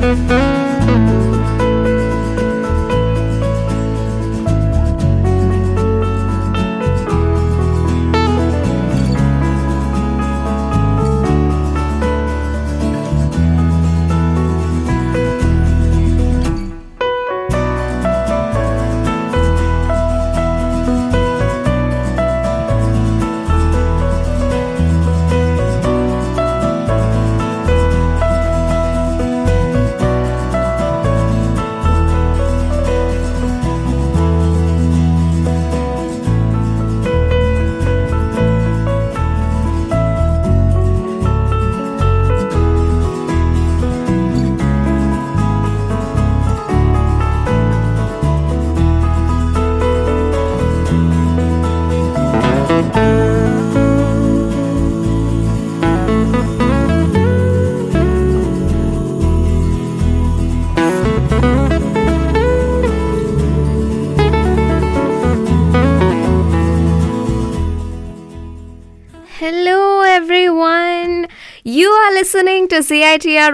Hello, everyone. You are listening to CITR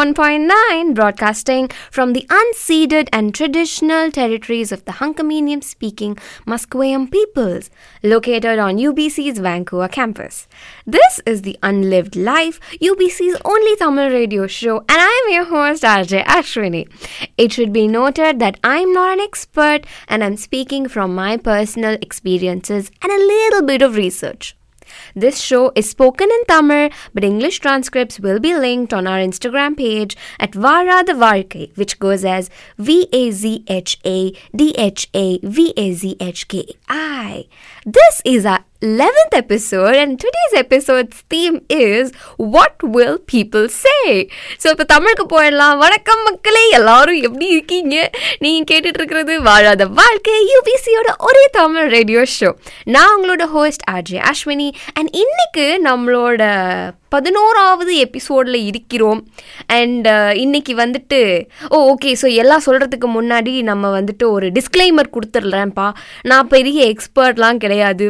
101.9, broadcasting from the unceded and traditional territories of the Hunkamanian speaking Musqueam peoples, located on UBC's Vancouver campus. This is the Unlived Life, UBC's only Tamil radio show, and I am your host, RJ Ashwini. It should be noted that I am not an expert and I'm speaking from my personal experiences and a little bit of research. This show is spoken in Tamil, but English transcripts will be linked on our Instagram page at Vara the Varke, which goes as V A Z H A D H A V A Z H K I. This is our 11th episode, and today's episode's theme is What Will People Say? So இப்போ தமிழுக்கு போயிடலாம் வணக்கம் மக்களே எல்லாரும் எப்படி இருக்கீங்க நீங்கள் கேட்டுட்டு இருக்கிறது வாழாத வாழ்க்கை யூபிசியோட ஒரே தமிழ் ரேடியோ ஷோ நான் உங்களோட ஹோஸ்ட் ஆர்ஜே அஸ்வினி அண்ட் இன்னைக்கு நம்மளோட பதினோராவது எபிசோடில் இருக்கிறோம் அண்ட் இன்னைக்கு வந்துட்டு ஓ ஓகே ஸோ எல்லாம் சொல்கிறதுக்கு முன்னாடி நம்ம வந்துட்டு ஒரு டிஸ்க்ளைமர் கொடுத்துட்றேன்ப்பா நான் பெரிய எக்ஸ்பர்ட்லாம் கிடையாது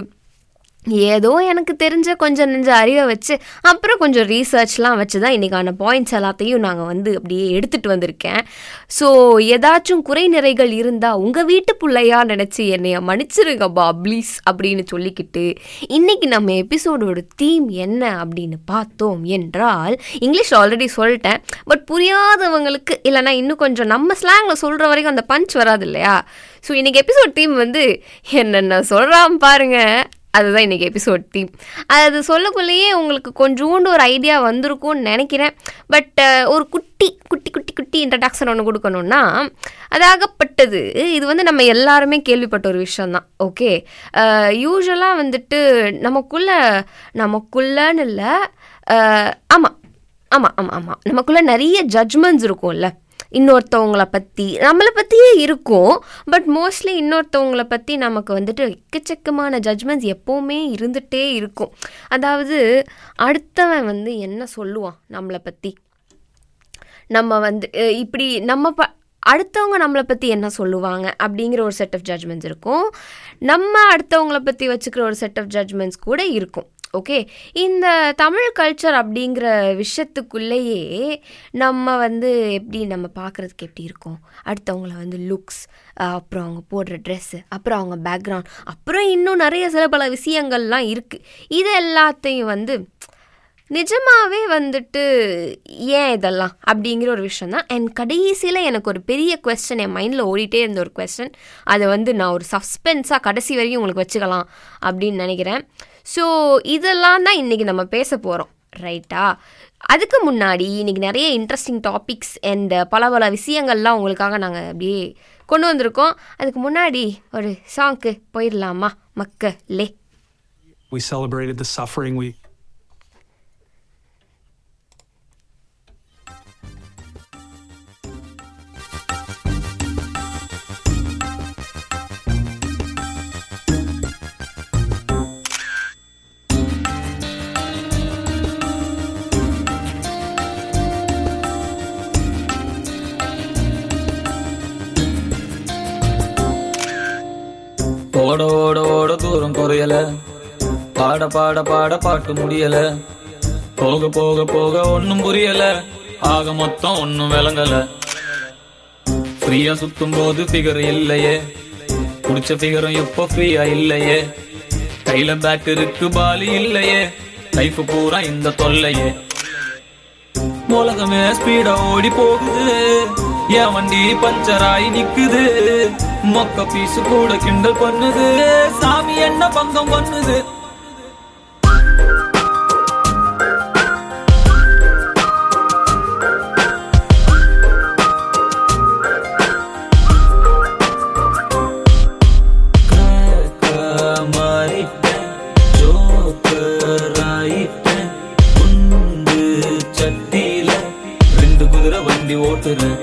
ஏதோ எனக்கு தெரிஞ்ச கொஞ்சம் நெஞ்ச அறிவை வச்சு அப்புறம் கொஞ்சம் ரீசர்ச்லாம் வச்சு தான் இன்றைக்கான பாயிண்ட்ஸ் எல்லாத்தையும் நாங்கள் வந்து அப்படியே எடுத்துகிட்டு வந்திருக்கேன் ஸோ ஏதாச்சும் குறை நிறைகள் இருந்தால் உங்கள் வீட்டு பிள்ளையா நினச்சி என்னைய மன்னிச்சிருங்கப்பா ப்ளீஸ் அப்படின்னு சொல்லிக்கிட்டு இன்றைக்கி நம்ம எபிசோடோட தீம் என்ன அப்படின்னு பார்த்தோம் என்றால் இங்கிலீஷ் ஆல்ரெடி சொல்லிட்டேன் பட் புரியாதவங்களுக்கு இல்லைனா இன்னும் கொஞ்சம் நம்ம ஸ்லாங்கில் சொல்கிற வரைக்கும் அந்த பஞ்ச் வராது இல்லையா ஸோ இன்றைக்கி எபிசோட் தீம் வந்து என்னென்ன சொல்கிறான் பாருங்கள் அதுதான் இன்றைக்கி எபிசோட் தீம் அது சொல்லக்குள்ளேயே உங்களுக்கு கொஞ்சோண்டு ஒரு ஐடியா வந்திருக்கும்னு நினைக்கிறேன் பட் ஒரு குட்டி குட்டி குட்டி குட்டி இன்ட்ரடக்ஷன் ஒன்று கொடுக்கணும்னா அதாகப்பட்டது இது வந்து நம்ம எல்லாருமே கேள்விப்பட்ட ஒரு விஷயந்தான் ஓகே யூஸ்வலாக வந்துட்டு நமக்குள்ள நமக்குள்ளன்னு இல்லை ஆமாம் ஆமாம் ஆமாம் ஆமாம் நமக்குள்ளே நிறைய ஜட்ஜ்மெண்ட்ஸ் இருக்கும்ல இன்னொருத்தவங்களை பற்றி நம்மளை பற்றியே இருக்கும் பட் மோஸ்ட்லி இன்னொருத்தவங்களை பற்றி நமக்கு வந்துட்டு எக்கச்சக்கமான ஜட்ஜ்மெண்ட்ஸ் எப்போவுமே இருந்துகிட்டே இருக்கும் அதாவது அடுத்தவன் வந்து என்ன சொல்லுவான் நம்மளை பற்றி நம்ம வந்து இப்படி நம்ம ப அடுத்தவங்க நம்மளை பற்றி என்ன சொல்லுவாங்க அப்படிங்கிற ஒரு செட் ஆஃப் ஜட்ஜ்மெண்ட்ஸ் இருக்கும் நம்ம அடுத்தவங்கள பற்றி வச்சுக்கிற ஒரு செட் ஆஃப் ஜட்ஜ்மெண்ட்ஸ் கூட இருக்கும் ஓகே இந்த தமிழ் கல்ச்சர் அப்படிங்கிற விஷயத்துக்குள்ளேயே நம்ம வந்து எப்படி நம்ம பார்க்குறதுக்கு எப்படி இருக்கும் அடுத்தவங்கள வந்து லுக்ஸ் அப்புறம் அவங்க போடுற ட்ரெஸ்ஸு அப்புறம் அவங்க பேக்ரவுண்ட் அப்புறம் இன்னும் நிறைய சில பல விஷயங்கள்லாம் இருக்குது இது எல்லாத்தையும் வந்து நிஜமாகவே வந்துட்டு ஏன் இதெல்லாம் அப்படிங்கிற ஒரு விஷயம் தான் அண்ட் கடைசியில் எனக்கு ஒரு பெரிய கொஸ்டின் என் மைண்டில் ஓடிட்டே இருந்த ஒரு கொஸ்டின் அதை வந்து நான் ஒரு சஸ்பென்ஸாக கடைசி வரைக்கும் உங்களுக்கு வச்சுக்கலாம் அப்படின்னு நினைக்கிறேன் ஸோ இதெல்லாம் தான் இன்றைக்கி நம்ம பேச போகிறோம் ரைட்டா அதுக்கு முன்னாடி இன்றைக்கி நிறைய இன்ட்ரெஸ்டிங் டாபிக்ஸ் அண்ட் பல பல விஷயங்கள்லாம் உங்களுக்காக நாங்கள் அப்படியே கொண்டு வந்திருக்கோம் அதுக்கு முன்னாடி ஒரு சாங்க்கு போயிடலாமா மக்களே We celebrated the suffering we ஓட ஓட ஓட தூரம் குறையல பாட பாட பாட பாட்டு முடியல போக போக போக ஒன்னும் புரியல ஆக மொத்தம் ஒன்னும் விளங்கல ஃப்ரீயா சுத்தும் போது ஃபிகர் இல்லையே குடிச்ச ஃபிகரும் இப்போ ஃப்ரீயா இல்லையே கையில பேக் இருக்கு பாலி இல்லையே லைஃப் பூரா இந்த தொல்லையே உலகமே ஸ்பீடா ஓடி போகுது என் வண்டி பஞ்சர் ஆகி நிக்குது மொக்க பீஸ் கூட கிண்டல் பண்ணுது சாமி என்ன பங்கம் பண்ணுது மாறிட்டேன் ஜோக்கர் ஆயிட்டேன் குண்டு சட்டியில ரெண்டு குதிரை வண்டி ஓட்டுறேன்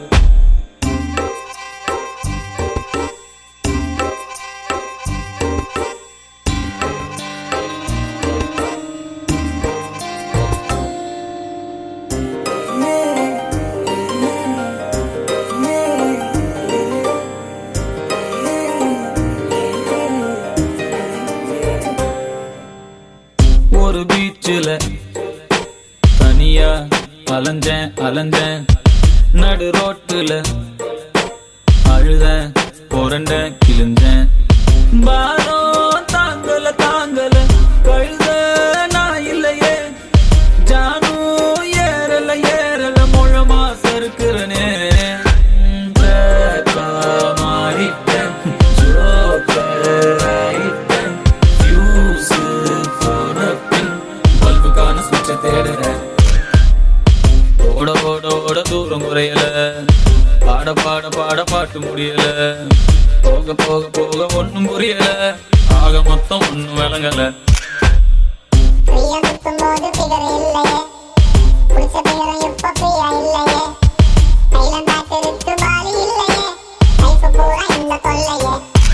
ஒரு பீச்சில் தனியா அலைஞ்சேன் அலைஞ்சேன் நடு ரோட்டுல அழுதேன் புரண்டேன் கிழிஞ்சேன் பாரம் தாங்கல தாங்கல கழுத நான் இல்லையே ஜானு ஏறல ஏறல முழமா சறுக்குறனே மாறிட்டேன் ஜோக்கர் ஆயிட்டேன் ஃபியூஸ் போன பின் பல்புக்கான சுவிட்சை தேடுறேன் ஓட ஓட ஓட தூரம் குறையல பாட பாட பாட பாட்டு முடியல போக போக போக ஒண்ணும் புரியல ஆக மொத்தம் ஒண்ணும் விளங்கல ஃப்ரீயா சுத்தும்போது ஃபிகர் இல்லையே குடிச்ச ஃபிகரும் இப்ப ஃப்ரீயா இல்லையே கையில பேக் இருக்கு பாலி இல்லையே லைஃப் பூரா இந்த தொல்லையே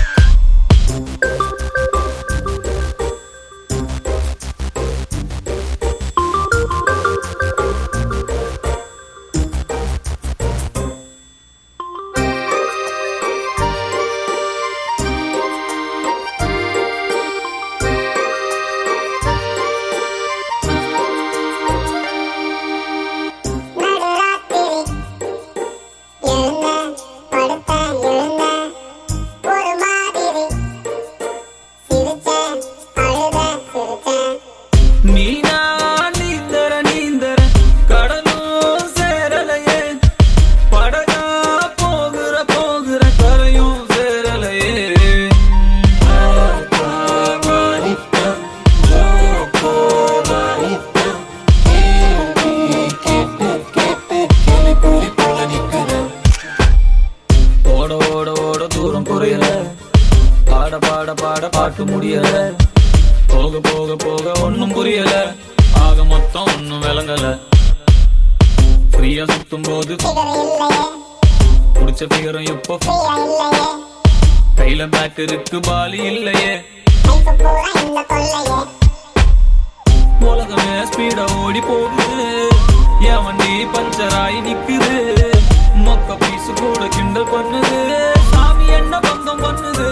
நடுராத்திரி எழுந்தேன் படுத்தேன் எழுந்தேன் ஒரு மாதிரி சிரிச்சேன் அழுதேன் சிரிச்சேன் நீனா நீந்தர நீந்தர கடலும் சேரலையே படகா போகிற போகிற கரையும் சேரலையே மாறிட்டேன், ஜோக்கோராயிட்டேன். கேள்வி கேட்டு கேட்டு கிளிப்புலி போல நிக்கிறேன். ஓட ஓட ஓட தூரம் குறையல பாட பாட பாட பாட்டு முடியல போக போக போக ஒண்ணும் புரியல ஆக மொத்தம் ஒண்ணும் விளங்கல ஃப்ரீயா சுத்தும் போது ஃபிகர் இல்லையே குடிச்ச ஃபிகரும் இப்போ ஃப்ரீயா இல்லையே கையில பேக் இருக்கு பாலி இல்லையே லைஃப் பூரா இந்த தொல்லையே உலகமே ஸ்பீடா ஓடி போகுது என் வண்டி பஞ்சர் ஆகி நிக்குது மொக்க பீஸ் கூட கிண்டல் பண்ணுது சாமி என்ன பங்கம் பண்ணுது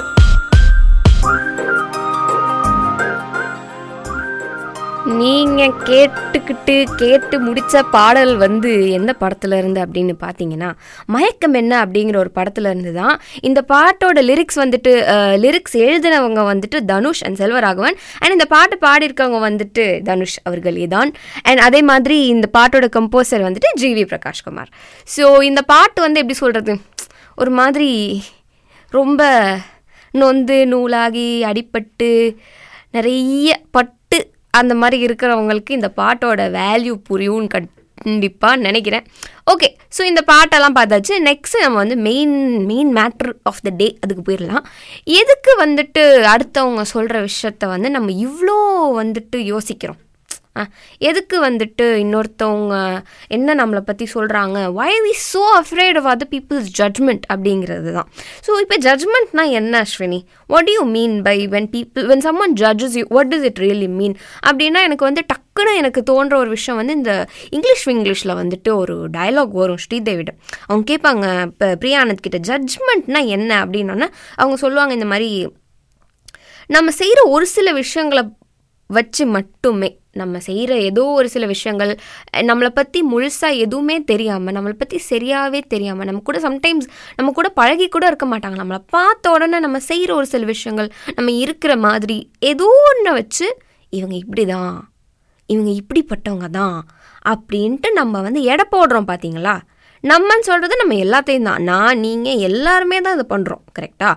நீங்க கேட்டுக்கிட்டு கேட்டு முடிச்ச பாடல் வந்து எந்த படத்துல இருந்து அப்படின்னு பார்த்தீங்கன்னா மயக்கம் என்ன அப்படிங்கிற ஒரு படத்துல இருந்து தான் இந்த பாட்டோட லிரிக்ஸ் வந்துட்டு லிரிக்ஸ் எழுதினவங்க வந்துட்டு தனுஷ் அண்ட் செல்வராகவன் அண்ட் இந்த பாட்டு பாடியிருக்கவங்க வந்துட்டு தனுஷ் அவர்களே தான் அண்ட் அதே மாதிரி இந்த பாட்டோட கம்போசர் வந்துட்டு ஜிவி பிரகாஷ்குமார் ஸோ இந்த பாட்டு வந்து எப்படி சொல்றது ஒரு மாதிரி ரொம்ப நொந்து நூலாகி அடிபட்டு நிறைய பட்டு அந்த மாதிரி இருக்கிறவங்களுக்கு இந்த பாட்டோட வேல்யூ புரியும்னு கண்டிப்பாக நினைக்கிறேன் ஓகே ஸோ இந்த பாட்டெல்லாம் பார்த்தாச்சு நெக்ஸ்ட் நம்ம வந்து main main matter of the day அதுக்கு போயிடலாம் எதுக்கு வந்துட்டு அடுத்தவங்க சொல்கிற விஷயத்த வந்து நம்ம இவ்வளோ வந்துட்டு யோசிக்கிறோம் ஆ, எதுக்கு வந்துட்டு இன்னொருத்தவங்க என்ன நம்மளை பற்றி சொல்கிறாங்க why we so afraid of other people's judgment அப்படிங்கிறது தான் ஸோ இப்போ ஜட்மெண்ட்னா என்ன Ashwini what do you mean by when people when someone judges you what is it really mean அப்படின்னா எனக்கு வந்து டக்குன்னு எனக்கு தோன்ற ஒரு விஷயம் வந்து இந்த இங்கிலீஷ் இங்கிலீஷில் வந்துட்டு ஒரு டயலாக் வரும் ஸ்ரீதேவிட அவங்க கேட்பாங்க இப்போ பிரியானந்த் கிட்ட ஜட்ஜ்மெண்ட்னா என்ன அப்படின்னோன்னே அவங்க சொல்லுவாங்க இந்த மாதிரி நம்ம செய்கிற ஒரு சில விஷயங்களை வச்சு மட்டுமே நம்ம செய்கிற ஏதோ ஒரு சில விஷயங்கள் அஹ், நம்மளை பற்றி முழுசாக எதுவுமே தெரியாமல் நம்மளை பற்றி சரியாகவே தெரியாமல் நம்ம கூட சம்டைம்ஸ் நம்ம கூட பழகி கூட இருக்க மாட்டாங்க நம்மளை பார்த்த உடனே நம்ம செய்கிற ஒரு சில விஷயங்கள் நம்ம இருக்கிற மாதிரி ஏதோ ஒன்றை வச்சு இவங்க இப்படி தான் இவங்க இப்படிப்பட்டவங்க தான் அப்படின்ட்டு நம்ம வந்து எடை போடுறோம் பார்த்தீங்களா நம்மன்னு சொல்கிறது நம்ம எல்லாத்தையும் தான் நான் நீங்கள் எல்லாருமே தான் இதை பண்ணுறோம் கரெக்டாக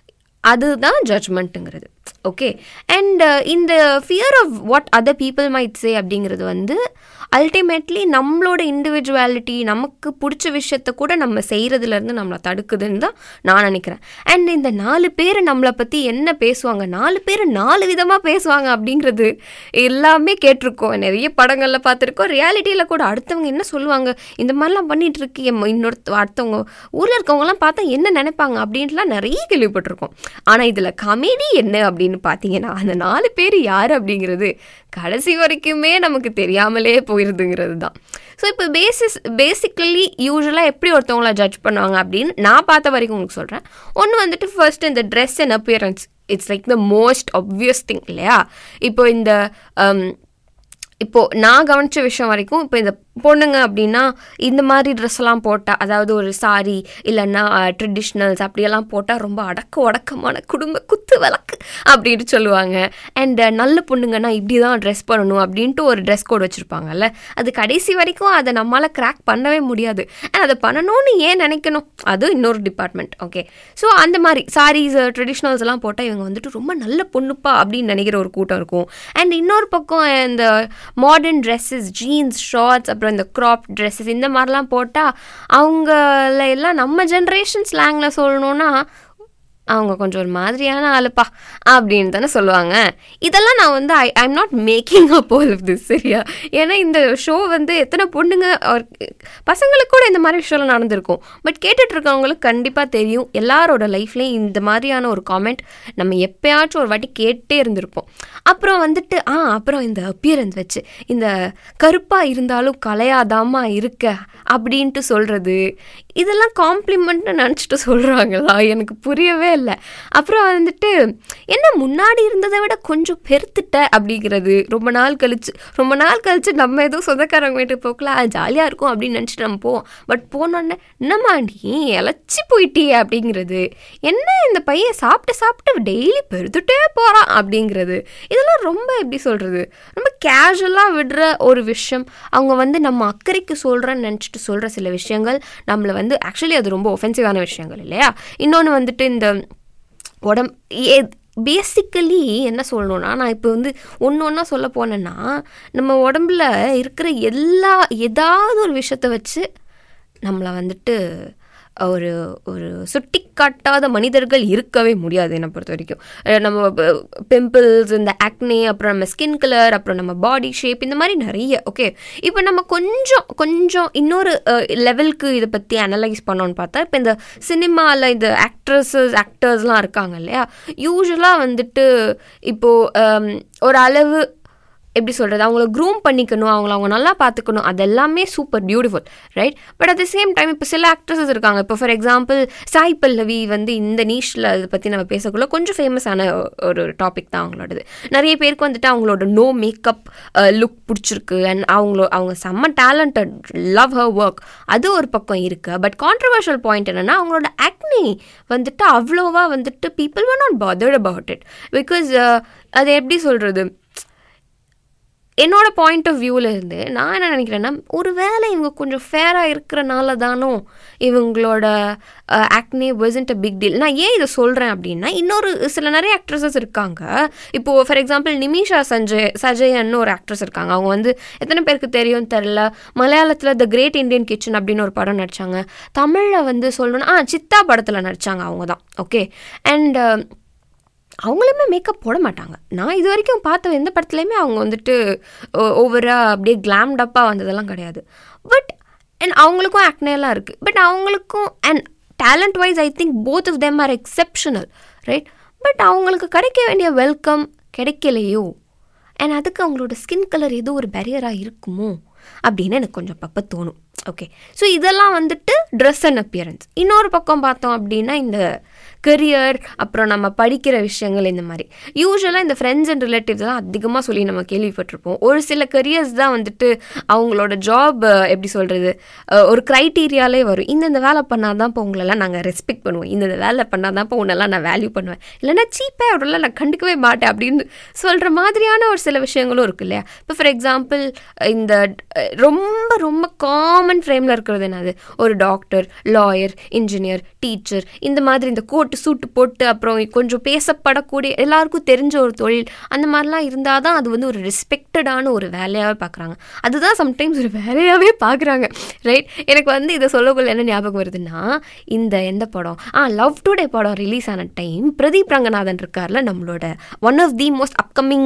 அதுதான் ஜட்ஜ்மெண்ட்டுங்கிறது ஓகே அண்ட் இந்த fear of what other people might say அப்படிங்கிறது வந்து அல்டிமேட்லி நம்மளோட இண்டிவிஜுவாலிட்டி நமக்கு பிடிச்ச விஷயத்த கூட நம்ம செய்கிறதுலேருந்து நம்மளை தடுக்குதுன்னு தான் நான் நினைக்கிறேன் அண்ட் இந்த நாலு பேர் நம்மளை பற்றி என்ன பேசுவாங்க நாலு பேர் நாலு விதமாக பேசுவாங்க அப்படிங்கிறது எல்லாமே கேட்டிருக்கோம் நிறைய படங்களில் பார்த்துருக்கோம் ரியாலிட்டியில் கூட அடுத்தவங்க என்ன சொல்லுவாங்க இந்த மாதிரிலாம் பண்ணிட்டு இருக்கு இன்னொருத்த அடுத்தவங்க ஊரில் இருக்கவங்கலாம் பார்த்தா என்ன நினைப்பாங்க அப்படின்ட்டுலாம் நிறைய கேள்விப்பட்டிருக்கோம் ஆனால் இதில் கமெடி என்ன அப்படின்னு பார்த்தீங்கன்னா அந்த நாலு பேர் யார் அப்படிங்கிறது கடைசி வரைக்குமே நமக்கு தெரியாமலே போயிருதுங்கிறது தான் ஸோ இப்போ பேசிஸ் பேசிக்கலி யூஸ்வலாக எப்படி ஒருத்தவங்கள ஜட்ஜ் பண்ணுவாங்க அப்படின்னு நான் பார்த்த வரைக்கும் உங்களுக்கு சொல்கிறேன் ஒன்று வந்துட்டு ஃபர்ஸ்ட் இந்த dress and appearance it's like the most obvious thing இல்லையா இப்போ இந்த um, இப்போ நான் கவனிச்ச விஷயம் வரைக்கும் இப்போ இந்த பொண்ணுங்க அப்படின்னா இந்த மாதிரி ட்ரெஸ் எல்லாம் போட்டால் அதாவது ஒரு சாரி இல்லைன்னா ட்ரெடிஷ்னல்ஸ் அப்படியெல்லாம் போட்டால் ரொம்ப அடக்க உடக்கமான குடும்ப குத்து விளக்கு அப்படின்னு சொல்லுவாங்க அண்ட் நல்ல பொண்ணுங்கன்னா இப்படி தான் ட்ரெஸ் பண்ணணும் அப்படின்ட்டு ஒரு ட்ரெஸ் கோட் வச்சுருப்பாங்கல்ல அது கடைசி வரைக்கும் அதை நம்மளால் கிராக் பண்ணவே முடியாது அண்ட் அதை பண்ணணும்னு ஏன் நினைக்கணும் அது இன்னொரு டிபார்ட்மெண்ட் ஓகே ஸோ அந்த மாதிரி சாரீஸ் ட்ரெடிஷ்னல்ஸ் எல்லாம் போட்டால் இவங்க வந்துட்டு ரொம்ப நல்ல பொண்ணுப்பா அப்படின்னு நினைக்கிற ஒரு கூட்டம் இருக்கும் அண்ட் இன்னொரு பக்கம் இந்த மாடர்ன் ட்ரெஸ்ஸஸ் ஜீன்ஸ் ஷார்ட்ஸ் அப்புறம் இந்த க்ராப் ட்ரெஸ்ஸஸ் இந்த மாதிரிலாம் போட்டால் அவங்கள எல்லாம் நம்ம ஜென்ரேஷன் ஸ்லாங்கில் சொல்லணும்னா அவங்க கொஞ்சம் ஒரு மாதிரியான ஆளுப்பா அப்படின்னு தானே சொல்லுவாங்க இதெல்லாம் நான் வந்து I I'm not making up all of this சரியா ஏன்னா இந்த ஷோ வந்து எத்தனை பொண்ணுங்க or பசங்களுக்கு கூட இந்த மாதிரி விஷயம்லாம் நடந்திருக்கும் பட் கேட்டுட்டு இருக்கவங்களுக்கு கண்டிப்பாக தெரியும் எல்லாரோட லைஃப்லேயும் இந்த மாதிரியான ஒரு காமெண்ட் நம்ம எப்பயாச்சும் ஒரு வாட்டி கேட்டே இருந்திருப்போம் அப்புறம் வந்துட்டு ஆ அப்புறம் இந்த அப்பியரன்ஸ் வச்சு இந்த கருப்பாக இருந்தாலும் கலையாதாமா இருக்க அப்படின்ட்டு சொல்கிறது இதெல்லாம் காம்ப்ளிமெண்ட்னு நினச்சிட்டு சொல்கிறாங்களா எனக்கு புரியவே இல்லை அப்புறம் வந்துட்டு என்ன முன்னாடி இருந்ததை விட கொஞ்சம் பெருத்துட்ட அப்படிங்கிறது ரொம்ப நாள் கழிச்சு ரொம்ப நாள் கழிச்சு நம்ம ஏதோ சொந்தக்காரங்க வீட்டுக்கு போக்கல ஜாலியாக இருக்கும் அப்படின்னு நினச்சிட்டு நம்ம போவோம் பட் போனோடனே என்னம்மா நீ இழைச்சி போயிட்டியே அப்படிங்கிறது என்ன இந்த பையன் சாப்பிட்டு சாப்பிட்டு டெய்லி பெருத்துட்டே போகிறான் அப்படிங்கிறது இதெல்லாம் ரொம்ப எப்படி சொல்கிறது ரொம்ப கேஷுவலாக விடுற ஒரு விஷயம் அவங்க வந்து நம்ம அக்கறைக்கு சொல்கிறேன்னு நினச்சிட்டு சொல்கிற சில விஷயங்கள் நம்மளை வந்து ஆக்சுவலி அது ரொம்ப ஒஃபென்சிவான விஷயங்கள் இல்லையா இன்னொன்று வந்துட்டு இந்த உடம் ஏ பேசிக்கலி என்ன சொல்லணும்னா நான் இப்போ வந்து ஒன்று ஒன்றா சொல்ல போனேன்னா நம்ம உடம்புல இருக்கிற எல்லா ஏதாவது ஒரு விஷயத்த வச்சு நம்மளை வந்துட்டு ஒரு ஒரு சுட்டி காட்டாத மனிதர்கள் இருக்கவே முடியாது என்னை பொறுத்த வரைக்கும் அஹ் நம்ம பிம்பிள்ஸ் இந்த ஆக்னே அப்புறம் நம்ம ஸ்கின் கலர் அப்புறம் நம்ம பாடி ஷேப் இந்த மாதிரி நிறைய ஓகே இப்போ நம்ம கொஞ்சம் கொஞ்சம் இன்னொரு லெவலுக்கு இதை பற்றி அனலைஸ் பண்ணோன்னு பார்த்தா இப்போ இந்த சினிமாவில் இந்த ஆக்ட்ரஸஸ் ஆக்டர்ஸ்லாம் இருக்காங்க இல்லையா யூஸ்வலாக வந்துட்டு இப்போது ஒரு அளவு எப்படி சொல்கிறது அவங்கள க்ரூம் பண்ணிக்கணும் அவங்கள அவங்க நல்லா பார்த்துக்கணும் அதெல்லாமே super beautiful right but at the same time இப்போ சில ஆக்ட்ரஸஸ் இருக்காங்க இப்போ ஃபார் எக்ஸாம்பிள் சாய் பல்லவி வந்து இந்த நீஷில் அதை பற்றி நம்ம பேசக்குள்ள கொஞ்சம் ஃபேமஸான ஒரு டாபிக் தான் அவங்களோடது நிறைய பேருக்கு வந்துட்டு அவங்களோட நோ மேக்கப் லுக் பிடிச்சிருக்கு அண்ட் அவங்களோ அவங்க செம்ம டேலண்டட் லவ் ஹர் ஒர்க் அது ஒரு பக்கம் இருக்குது பட் கான்ட்ரவர்ஷியல் பாயிண்ட் என்னென்னா அவங்களோட ஆக்னி வந்துட்டு அவ்வளோவா வந்துட்டு people were not bothered about it because அது எப்படி சொல்கிறது என்னோட பாயிண்ட் ஆஃப் வியூவில் இருந்து நான் என்ன நினைக்கிறேன்னா ஒரு வேளை இவங்க கொஞ்சம் ஃபேராக இருக்கிறனால தானோ இவங்களோட acne wasn't a big deal நான் ஏன் இதை சொல்கிறேன் அப்படின்னா இன்னொரு சில நிறைய ஆக்ட்ரஸஸ் இருக்காங்க இப்போது ஃபார் எக்ஸாம்பிள் நிமிஷா சஞ்சய் சஜயன்னு ஒரு ஆக்ட்ரஸ் இருக்காங்க அவங்க வந்து எத்தனை பேருக்கு தெரியும் தெரில மலையாளத்தில் த கிரேட் இந்தியன் கிச்சன் அப்படின்னு ஒரு படம் நடித்தாங்க தமிழில் வந்து சொல்லணும்னா ஆ சித்தா படத்தில் நடித்தாங்க அவங்க தான் ஓகே அண்ட் அவங்களுமே மேக்கப் போட மாட்டாங்க நான் இது வரைக்கும் பார்த்த எந்த படத்துலையுமே அவங்க வந்துட்டு ஓவராக அப்படியே கிளாம்டப்பாக வந்ததெல்லாம் கிடையாது பட் அண்ட் அவங்களுக்கும் ஆக்னேலாம் இருக்குது பட் அவங்களுக்கும் and talent wise I think both of them are exceptional right but அவங்களுக்கு கிடைக்க வேண்டிய வெல்கம் கிடைக்கலையோ அண்ட் அதுக்கு அவங்களோட ஸ்கின் கலர் ஏதோ ஒரு பேரியராக இருக்குமோ அப்படின்னு எனக்கு கொஞ்சம் பப்ப தோணும் ஓகே ஸோ இதெல்லாம் வந்துட்டு ட்ரெஸ் அண்ட் அப்பியரன்ஸ் இன்னொரு பக்கம் பார்த்தோம் அப்படின்னா இந்த கரியர் அப்புறம் நம்ம படிக்கிற விஷயங்கள் இந்த மாதிரி யூஸ்வலாக இந்த ஃப்ரெண்ட்ஸ் அண்ட் ரிலேட்டிவ்ஸ் தான் அதிகமாக சொல்லி நம்ம கேள்விப்பட்டிருப்போம் ஒரு சில கரியர்ஸ் தான் வந்துட்டு அவங்களோட ஜாப் எப்படி சொல்கிறது ஒரு க்ரைட்டீரியாலே வரும் இந்தந்த வேலை பண்ணால் தான் இப்போ உங்களெல்லாம் நாங்கள் ரெஸ்பெக்ட் பண்ணுவோம் இந்தந்த வேலை பண்ணால் தான் இப்போ உன்னெல்லாம் நான் வேல்யூ பண்ணுவேன் இல்லைன்னா சீப்பாக அவரெல்லாம் நான் கண்டுக்கவே மாட்டேன் அப்படின்னு சொல்கிற மாதிரியான ஒரு சில விஷயங்களும் இருக்கு இல்லையா இப்போ ஃபார் எக்ஸாம்பிள் இந்த அஹ், ரொம்ப ரொம்ப காமன் ஃப்ரேமில் இருக்கிறது என்னது ஒரு டாக்டர் லாயர் இன்ஜினியர் டீச்சர் இந்த மாதிரி இந்த கோட்டு சூட்டு போட்டு அப்புறம் கொஞ்சம் பேசப்படக்கூடிய எல்லாருக்கும் தெரிஞ்ச ஒரு தொழில் அந்த மாதிரிலாம் இருந்தால் தான் அது வந்து ஒரு ரெஸ்பெக்டடான ஒரு வேலையாகவே பார்க்குறாங்க அதுதான் சம்டைம்ஸ் ஒரு வேலையாகவே பார்க்குறாங்க ரைட் எனக்கு வந்து இதை சொல்லக்குள்ள என்ன ஞாபகம் வருதுன்னா இந்த எந்த படம் ஆ லவ் டுடே படம் ரிலீஸ் ஆன டைம் பிரதீப் ரங்கநாதன் இருக்கார்ல நம்மளோட one of the most upcoming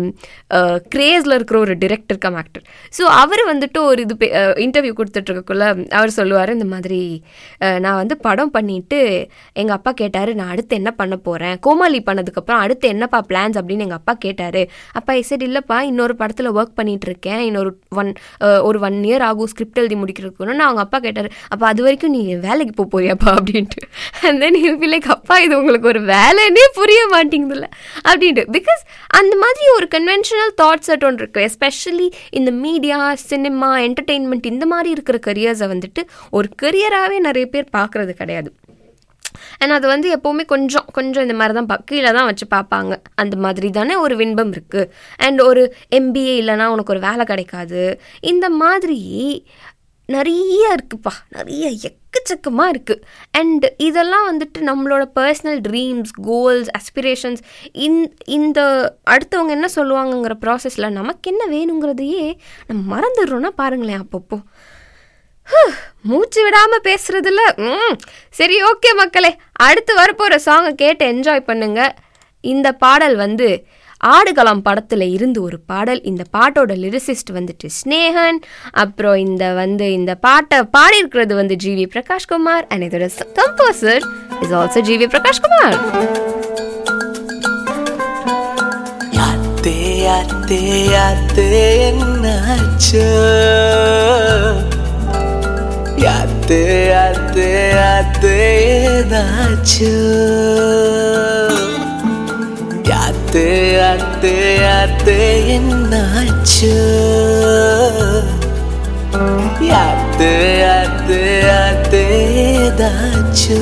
கிரேஸில் இருக்கிற ஒரு டிரெக்டர் கம் ஆக்டர் ஸோ அவர் வந்துட்டு ஒரு இது இன்டர்வியூ கொடுத்துட்ருக்கக்குள்ள அவர் சொல்லுவார் இந்த மாதிரி அஹ், நான் வந்து படம் பண்ணிட்டு எங்கள் அப்பா கேட்டார் நான் அடுத்து என்ன பண்ண போகிறேன் கோமாளி பண்ணதுக்கப்புறம் அடுத்து என்னப்பா பிளான்ஸ் அப்படின்னு எங்கள் அப்பா கேட்டார் அப்பா சரி இல்லைப்பா இன்னொரு படத்தில் ஒர்க் பண்ணிட்டு இருக்கேன் இன்னொரு ஒன் ஒரு ஒன் இயர் ஆகும் ஸ்கிரிப்ட் எழுதி முடிக்கிறதுக்குன்னு அவங்க அப்பா கேட்டார் அப்போ அது வரைக்கும் நீ வேலைக்கு போக போறியாப்பா அப்படின்ட்டு and then you feel like அப்பா இது உங்களுக்கு ஒரு வேலைன்னே புரிய மாட்டேங்குதுல்ல அப்படின்ட்டு பிகாஸ் அந்த மாதிரி ஒரு கன்வென்ஷனல் தாட்ஸ் அட் ஒன்று இருக்குது எஸ்பெஷலி இந்த மீடியா சினிமா என்டர்டெயின்மெண்ட் இந்த மாதிரி இருக்கிற கரியர்ஸை வந்துட்டு ஒரு கரியராகவே நிறைய பேர் பார்க்குறது கிடையாது அண்ட் அது வந்து எப்போவுமே கொஞ்சம் கொஞ்சம் இந்த மாதிரி தான் பா கீழே தான் வச்சு பார்ப்பாங்க அந்த மாதிரி தானே ஒரு வின்பம் இருக்குது அண்ட் ஒரு எம்பிஏ இல்லைன்னா உனக்கு ஒரு வேலை கிடைக்காது இந்த மாதிரி நிறைய இருக்குப்பா நிறைய எக்கச்சக்கமாக இருக்குது அண்ட் இதெல்லாம் வந்துட்டு நம்மளோட பர்சனல் ட்ரீம்ஸ் கோல்ஸ் அஸ்பிரேஷன்ஸ் இந் இந்த அடுத்தவங்க என்ன சொல்லுவாங்கங்கிற ப்ராசஸில் நமக்கு என்ன வேணுங்கிறதையே நம்ம மறந்துடுறோன்னா பாருங்களேன் அப்பப்போ ஹ், மூச்சு விடாம பேசுறதுல ம் சரி ஓகே மக்களே அடுத்து வரப்போற சாங்கை கேட்டு என்ஜாய் பண்ணுங்க இந்த பாடல் வந்து ஆடுகளம் படத்துல இருந்து ஒரு பாடல் இந்த பாட்டோட லிரிசிஸ்ட் வந்துட்டு ஸ்னேகன் அப்புறம் இந்த வந்து இந்த பாட்டை பாடியிருக்கிறது வந்து ஜிவி பிரகாஷ்குமார் அண்ட் இதோட composer is also G V Prakashkumar யாத்தே யாத்தே யாத்தே என்னாச்சு யாத்தே யாத்தே யாத்தே ஏதாச்சு யாத்தே யாத்தே யாத்தே என்னாச்சு யாத்தே யாத்தே யாத்தே ஏதாச்சு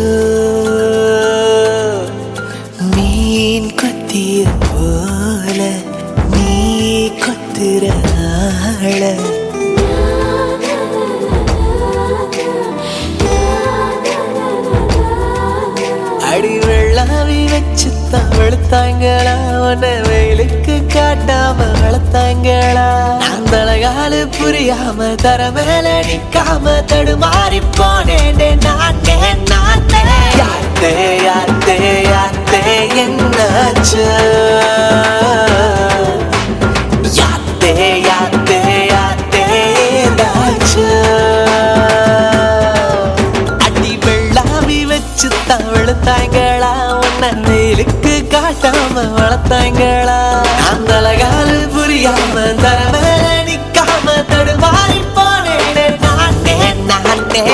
மீன் கொத்திய போல நீ கொத்துற ஆள அடி வெள்ளாவி வச்சு தான் வெளுத்தாங்களா உன்னை வெயிலுக்கு காட்டாம வளர்த்தாங்களா அந்த அழகாலு புரியாம தர மேல நிக்காம தடுமாறி போனேன் நானே நானே யாத்தே யாத்தே யாத்தே என்னாச்சு யாத்தே யாத்தே யாத்தே ஏதாச்சு அடி வெள்ளாவி வச்சு தான் வெளுத்தாங்களா உன்னை வெயிலுக்கு காட்டாம வளர்த்தாங்களா அந்த அழகாலு புரியாம தர மேல நிக்காம தடுமாறி போனேன் நானே நானே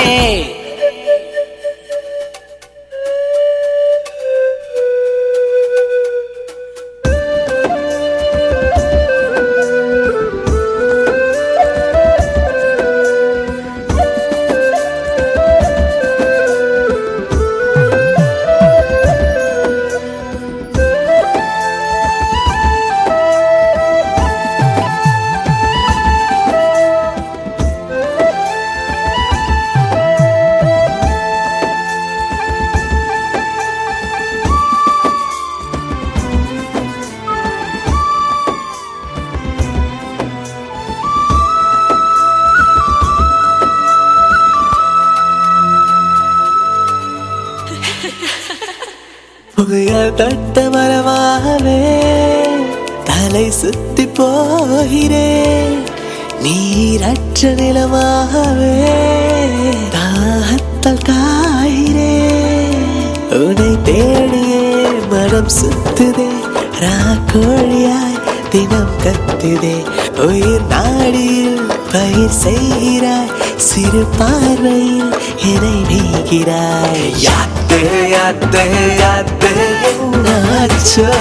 புகையால் தட்ட மரமாகவே தலை சுத்தி போகிறேன் நீரற்ற நிலமாகவே தாகத்தால் காகிறேன் உன்னை தேடியே மனம் சுத்துதே ராக்கோழியாய் தினம் கத்துதே உயிர் நாடியில் பயிர் செய்கிறாய் சிறு பார்வையில் என்னை நீகிறாய் யாத்தே யாத்தே யாத்தே என்னாச்சோ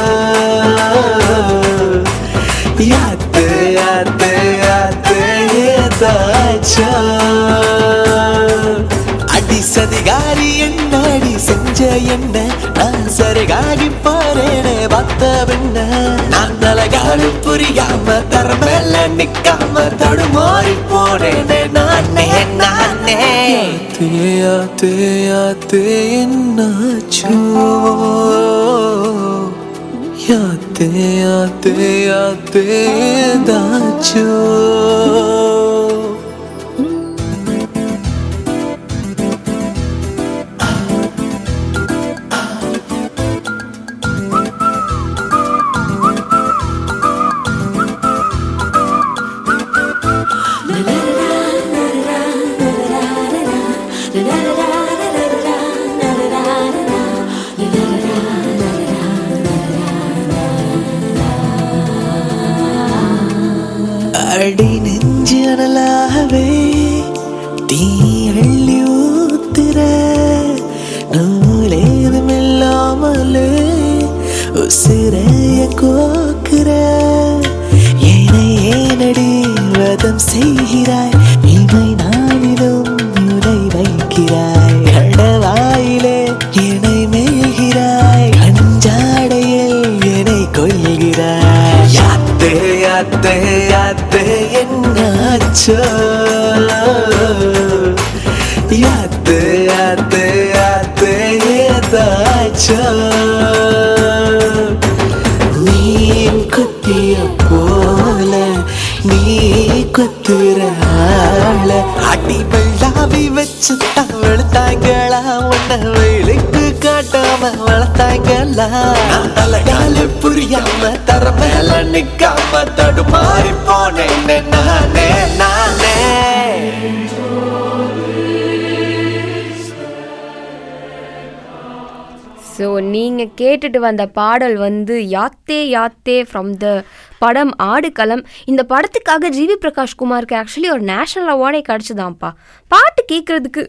யாத்தே யாத்தே யாத்தே ஏதாச்சோ அடி சதிகாரி என்னடி செஞ்ச என்ன நான் சரிகாகி போறேனே பார்த்த பின்ன நான் நலகாடு புரியாம தரமேல நிக்காம தடுமாறி போனேனே நானே நானே தேயா தேயா தேன்னாச்சோ யாத்தே யாத்தே யாத்தே தாச்சோ அடி நெஞ்சனலாகவே தீ அள்ளி ஊத்துற நூலேதும் இல்லாமலே உசிரைய கோக்குற ஏனை ஏனடி வதம் செய்கிறாய் இமை நானிலும் உனை வைக்கிறாய் கடவாயிலே என்னை மேய்கிறாய் கஞ்சாடையில் என்னை கொள்கிறாய் யாத்தே யாத்தே யாத்தே என்னாச்சோ யாத்தே யாத்தே யாத்தே ஏதாச்சோ மீன் குத்திய போல நீ குத்துற ஆள அடி வெள்ளாவி வச்சு வெளுத்தாங்களா உன்னை வேலைக்கு காட்டாம வளர்த்தாங்களா நான் தலைகால புரியாம தர மேல நிக்காம தடுமாறி போனேன் நானே நானே ஸோ நீங்கள் கேட்டுட்டு வந்த பாடல் வந்து யாத்தே யாத்தே ஃப்ரம் த படம் ஆடுகளம் இந்த படத்துக்காக ஜிவி பிரகாஷ் குமாருக்கு ஆக்சுவலி ஒரு நேஷனல் அவார்டே கிடச்சிதான்ப்பா பாட்டு கேட்குறதுக்கு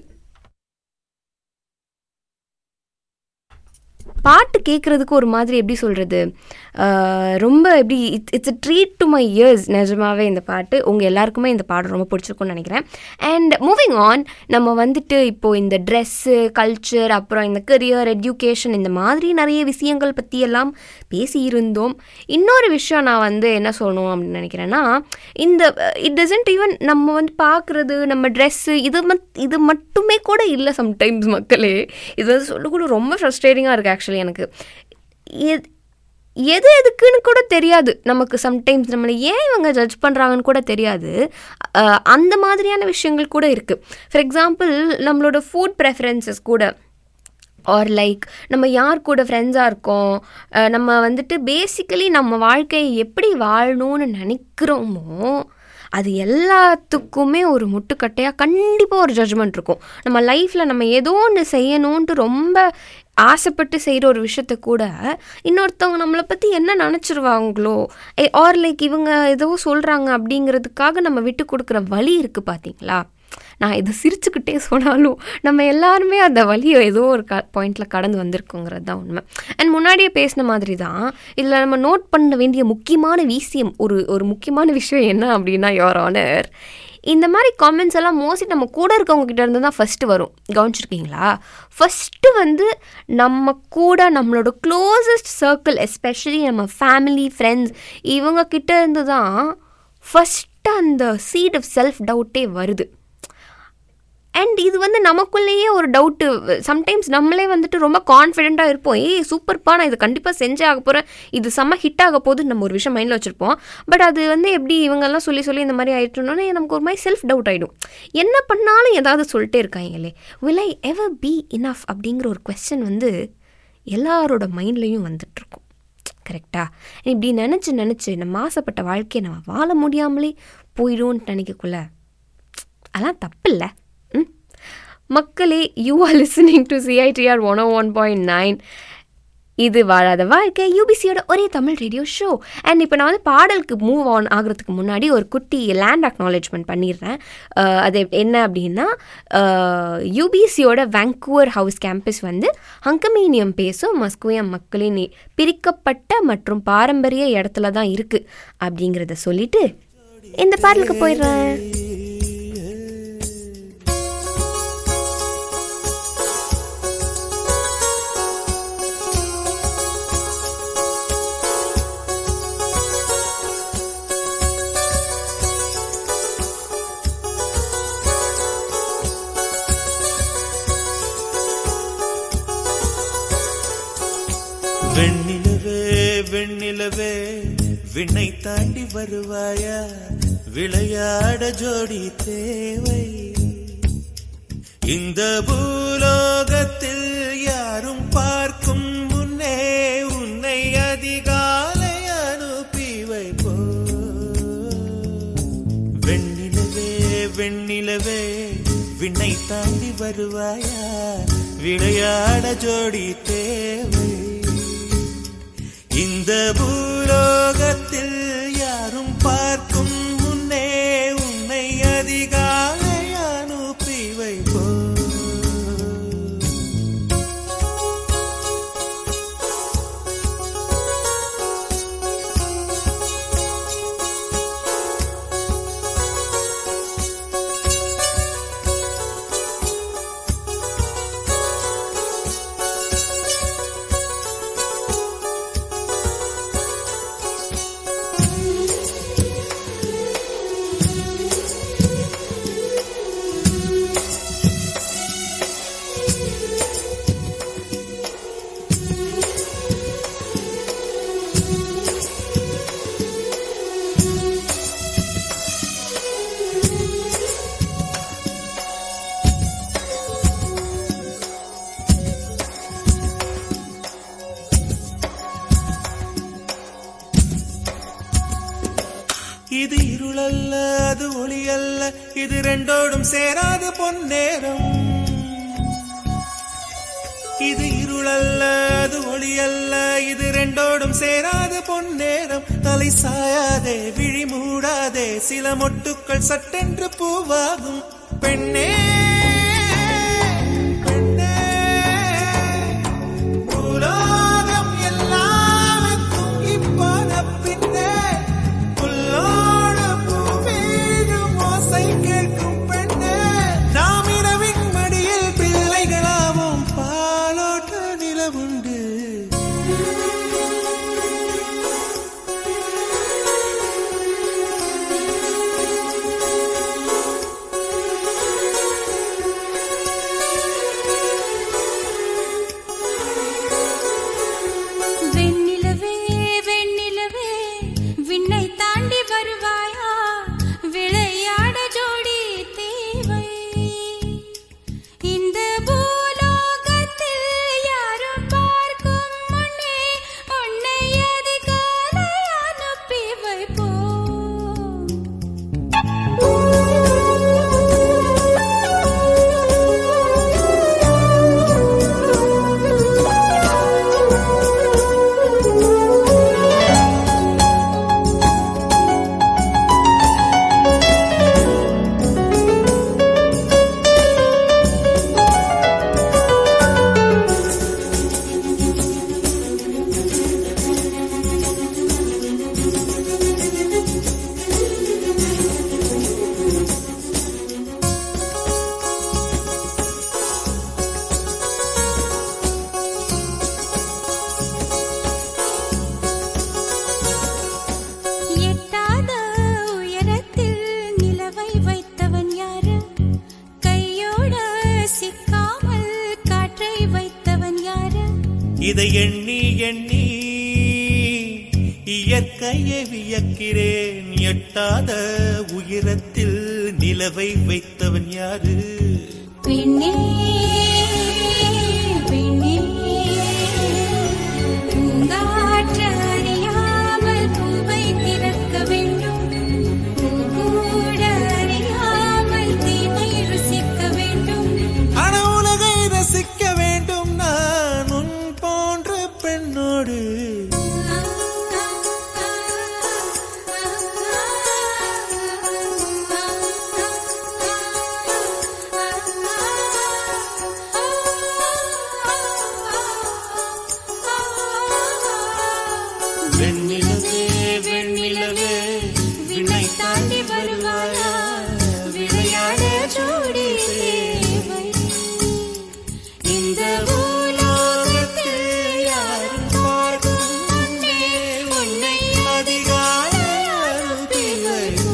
பாட்டு கேட்குறதுக்கு ஒரு மாதிரி எப்படி சொல்கிறது ரொம்ப எப்படி it's it's treat to my ears நிஜமாவே இந்த பாட்டு உங்கள் எல்லாருக்குமே இந்த பாடம் ரொம்ப பிடிச்சிருக்கும்னு நினைக்கிறேன் அண்ட் மூவிங் ஆன் நம்ம வந்துட்டு இப்போது இந்த ட்ரெஸ்ஸு கல்ச்சர் அப்புறம் இந்த கரியர் எட்யூகேஷன் இந்த மாதிரி நிறைய விஷயங்கள் பற்றியெல்லாம் பேசியிருந்தோம் இன்னொரு விஷயம் நான் வந்து என்ன சொல்லணும் அப்படின்னு நினைக்கிறேன்னா இந்த இட் டசன்ட் ஈவன் நம்ம வந்து பார்க்குறது நம்ம ட்ரெஸ்ஸு இது மட் இது மட்டுமே கூட இல்லை சம்டைம்ஸ் மக்களே இது வந்து சொல்லக்கூட ரொம்ப ஃப்ரஸ்ட்ரேட்டிங்காக இருக்குது ஆக்சுவலி எனக்கு எது எது எதுக்குன்னு கூட தெரியாது நமக்கு சம்டைம்ஸ் நம்மளை ஏன் இவங்க ஜட்ஜ் பண்ணுறாங்கன்னு கூட தெரியாது அஹ் அந்த மாதிரியான விஷயங்கள் கூட இருக்குது ஃபார் எக்ஸாம்பிள் நம்மளோட ஃபுட் ப்ரெஃபரன்சஸ் கூட ஆர் லைக் நம்ம யார் கூட ஃப்ரெண்ட்ஸாக இருக்கோம் அஹ் நம்ம வந்துட்டு பேசிக்கலி நம்ம வாழ்க்கையை எப்படி வாழணும்னு நினைக்கிறோமோ அது எல்லாத்துக்குமே ஒரு முட்டுக்கட்டையாக கண்டிப்பாக ஒரு ஜட்ஜ்மெண்ட் இருக்கும் நம்ம லைஃப்பில் நம்ம ஏதோ ஒன்று செய்யணுன்ட்டு ரொம்ப ஆசைப்பட்டு செய்கிற ஒரு விஷயத்த கூட இன்னொருத்தவங்க நம்மளை பற்றி என்ன நினச்சிருவாங்களோ ஆர் லைக் இவங்க ஏதோ சொல்கிறாங்க அப்படிங்கிறதுக்காக நம்ம விட்டு கொடுக்குற வழி இருக்குது பார்த்தீங்களா நான் இது சிரிச்சுக்கிட்டே சொன்னாலும் நம்ம எல்லாருமே அந்த வழியை ஏதோ ஒரு க பாயிண்டில் கடந்து வந்திருக்கோங்கிறது தான் உண்மை அண்ட் முன்னாடியே பேசின மாதிரி தான் இதில் நம்ம நோட் பண்ண வேண்டிய முக்கியமான விஷயம் ஒரு ஒரு முக்கியமான விஷயம் என்ன அப்படின்னா யோர் ஆனர் இந்த மாதிரி காமெண்ட்ஸ் எல்லாம் மோஸ்ட்லி நம்ம கூட இருக்கவங்க கிட்ட இருந்து தான் ஃபஸ்ட்டு வரும் கவனிச்சிருக்கீங்களா ஃபஸ்ட்டு வந்து நம்ம கூட நம்மளோட க்ளோசஸ்ட் சர்க்கிள் எஸ்பெஷலி நம்ம ஃபேமிலி ஃப்ரெண்ட்ஸ் இவங்க கிட்ட இருந்து தான் ஃபஸ்ட்டு அந்த சீட் ஆஃப் செல்ஃப் டவுட்டே வருது அண்ட் இது வந்து நமக்குள்ளேயே ஒரு டவுட்டு சம்டைம்ஸ் நம்மளே வந்துட்டு ரொம்ப கான்ஃபிடென்ட்டாக இருப்போம் ஏய் சூப்பர்ப்பா நான் இது கண்டிப்பாக செஞ்சே ஆக போகிறேன் இது செம்ம ஹிட் ஆக போகுது நம்ம ஒரு விஷயம் மைண்டில் வச்சுருப்போம் பட் அது வந்து எப்படி இவங்கெல்லாம் சொல்லி சொல்லி இந்த மாதிரி ஆயிட்டோன்னே நமக்கு ஒரு மாதிரி செல்ஃப் டவுட் ஆகிடும் என்ன பண்ணாலும் ஏதாவது சொல்லிட்டே இருக்காங்களே will I ever be enough அப்படிங்கிற ஒரு கொஸ்டின் வந்து எல்லாரோட மைண்ட்லேயும் வந்துட்டுருக்கும் கரெக்டா இப்படி நினச்சி நினச்சி நம்ம ஆசைப்பட்ட வாழ்க்கையை நம்ம வாழ முடியாமலே போயிடும்னு நினைக்கக்குள்ள அதெல்லாம் தப்பு இல்லை ம் மக்களே you are listening to C I T R one O one point nine இது வாழாத வாழ்க்கை யூபிசியோட ஒரே தமிழ் ரேடியோ ஷோ அண்ட் இப்போ நான் வந்து பாடலுக்கு மூவ் ஆன் ஆகிறதுக்கு முன்னாடி ஒரு குட்டி லேண்ட் அக்னாலேஜ்மெண்ட் பண்ணிடுறேன் அஹ், அது என்ன அப்படின்னா யூபிசியோட வேங்கூவர் ஹவுஸ் கேம்பஸ் வந்து ஹங்கமீனியம் பேசும் மஸ்குயம் மக்களின் பிரிக்கப்பட்ட மற்றும் பாரம்பரிய இடத்துல தான் இருக்குது அப்படிங்கிறத சொல்லிட்டு இந்த பாடலுக்கு போயிடுறேன் வெண்ணிலவே வெண்ணிலவே விண்ணை தாண்டி வருவாயா விளையாட ஜோடி தேவை இந்த பூலோகத்தில் யாரும் பார்க்கும் முன்னே உன்னை அதிகாலை அனுப்பி வைப்போ வெண்ணிலவே வெண்ணிலவே விண்ணை தாண்டி வருவாயா விளையாட ஜோடி தேவை இந்த பூலோகத்தில் யாரும் பார்க்கும் முன்னே உன்னை அதிகாலை அனுப்பி வைப்போ இது இருளல்ல அது ஒளி அல்ல இது ரெண்டோடும் சேராது பொன்னேரம் இது இருளல்ல அது ஒளி அல்ல இது ரெண்டோடும் சேராது பொன்னேரம் தலை சாயாதே விழி மூடாதே சில மொட்டுக்கள் சட்டென்று பூவாகும் பெண்ணே பெண்ணே உலோகம் எல்லாமே தூங்கிப் போன பின்னே புல்லோடு பூவீழும் ஓசை கேட்கும் பெண்ணே நாம் இரவின் மடியில் பிள்ளைகளாவும் பாலோட்ட நிலவுண்டு வெண்ணிலவே வெண்ணிலவே விண்ணை தாண்டி வருவாயா விளையாட ஜோடி தேவை இந்த பூலோகத்தில் யாரும் பார்க்கும் முன்னே உன்னை அதிகாலை அனுப்பி வைப்போம் எட்டாத உயரத்தில் நிலவை வைத்தவன் யாரு கையோட சிக்காமல் காற்றை வைத்தவன் யாரு இதை எண்ணி எண்ணி இயற்கையை வியக்கிறேன் எட்டாத உயரத்தில் நிலவை வைத்தவன் யாரு பெண்ணே பெண்ணே பூங்காற்று அறியாமல் பூவை திறக்க வேண்டும் பூங்கூட அறியாமல் தீமை ருசிக்க வேண்டும் ஆனா உலகை ரசிக்க வேண்டும் நான் உன் போன்ற பெண்ணோ வெண்ணிலவே வெண்ணிலவே விண்ணை தாண்டி வருவாயா விளையாட ஜோடி தேவை இந்த பூலோகத்தில் யாரும் பார்க்கும் முன்னே உன்னை அதிகாலை அருகிலைவோ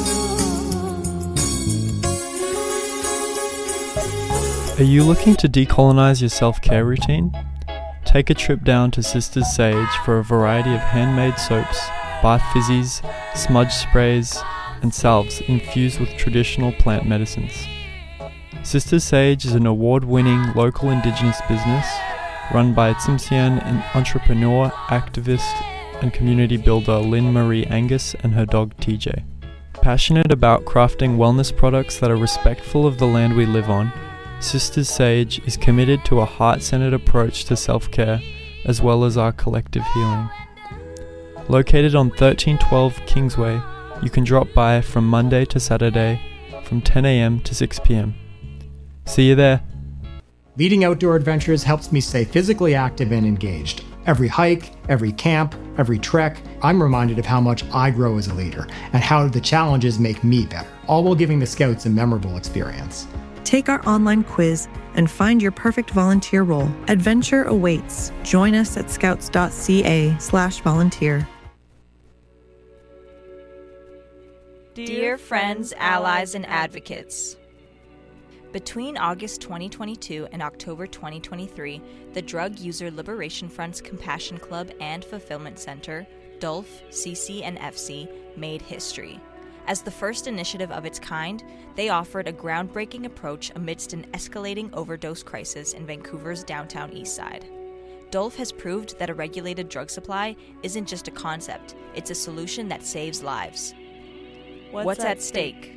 Are you looking to decolonize your self care routine? Take a trip down to Sisters Sage for a variety of handmade soaps, bath fizzies, smudge sprays, and salves infused with traditional plant medicines. Sisters Sage is an award winning local indigenous business run by Tsimshian and entrepreneur, activist, and community builder Lynn Marie Angus and her dog TJ. Passionate about crafting wellness products that are respectful of the land we live on, Sisters Sage is committed to a heart centered approach to self care as well as our collective healing. Located on 1312 Kingsway, you can drop by from Monday to Saturday from 10am to 6pm. See you there. Leading outdoor adventures helps me stay physically active and engaged. Every hike, every camp, every trek, I'm reminded of how much I grow as a leader and how the challenges make me better, all while giving the scouts a memorable experience. Take our online quiz and find your perfect volunteer role. Adventure awaits. Join us at scouts.ca/volunteer. Dear friends, allies, and advocates. Between August 2022 and October 2023, the Drug User Liberation Front's Compassion Club and Fulfillment Center, DULF, CC, and FC, made history. As the first initiative of its kind, they offered a groundbreaking approach amidst an escalating overdose crisis in Vancouver's downtown east side. Dolph has proved that a regulated drug supply isn't just a concept, it's a solution that saves lives. What's, at stake?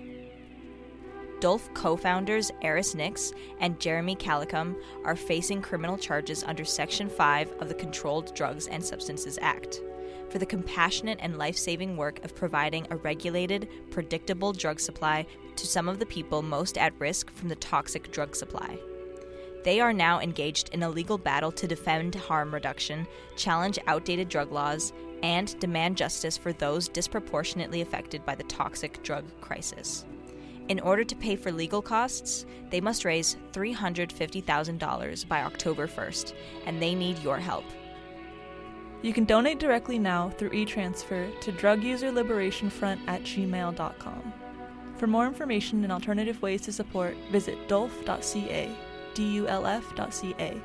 Dolph co founders Eris Nix and Jeremy Calicum are facing criminal charges under Section 5 of the Controlled Drugs and Substances Act for the compassionate and life saving work of providing a regulated, predictable drug supply to some of the people most at risk from the toxic drug supply. They are now engaged in a legal battle to defend harm reduction, challenge outdated drug laws, and demand justice for those disproportionately affected by the toxic drug crisis. In order to pay for legal costs, they must raise $350,000 by October 1st, and they need your help. You can donate directly now through e-transfer to druguserliberationfront at gmail.com. For more information and alternative ways to support, visit dulf.ca, D-U-L-F.ca.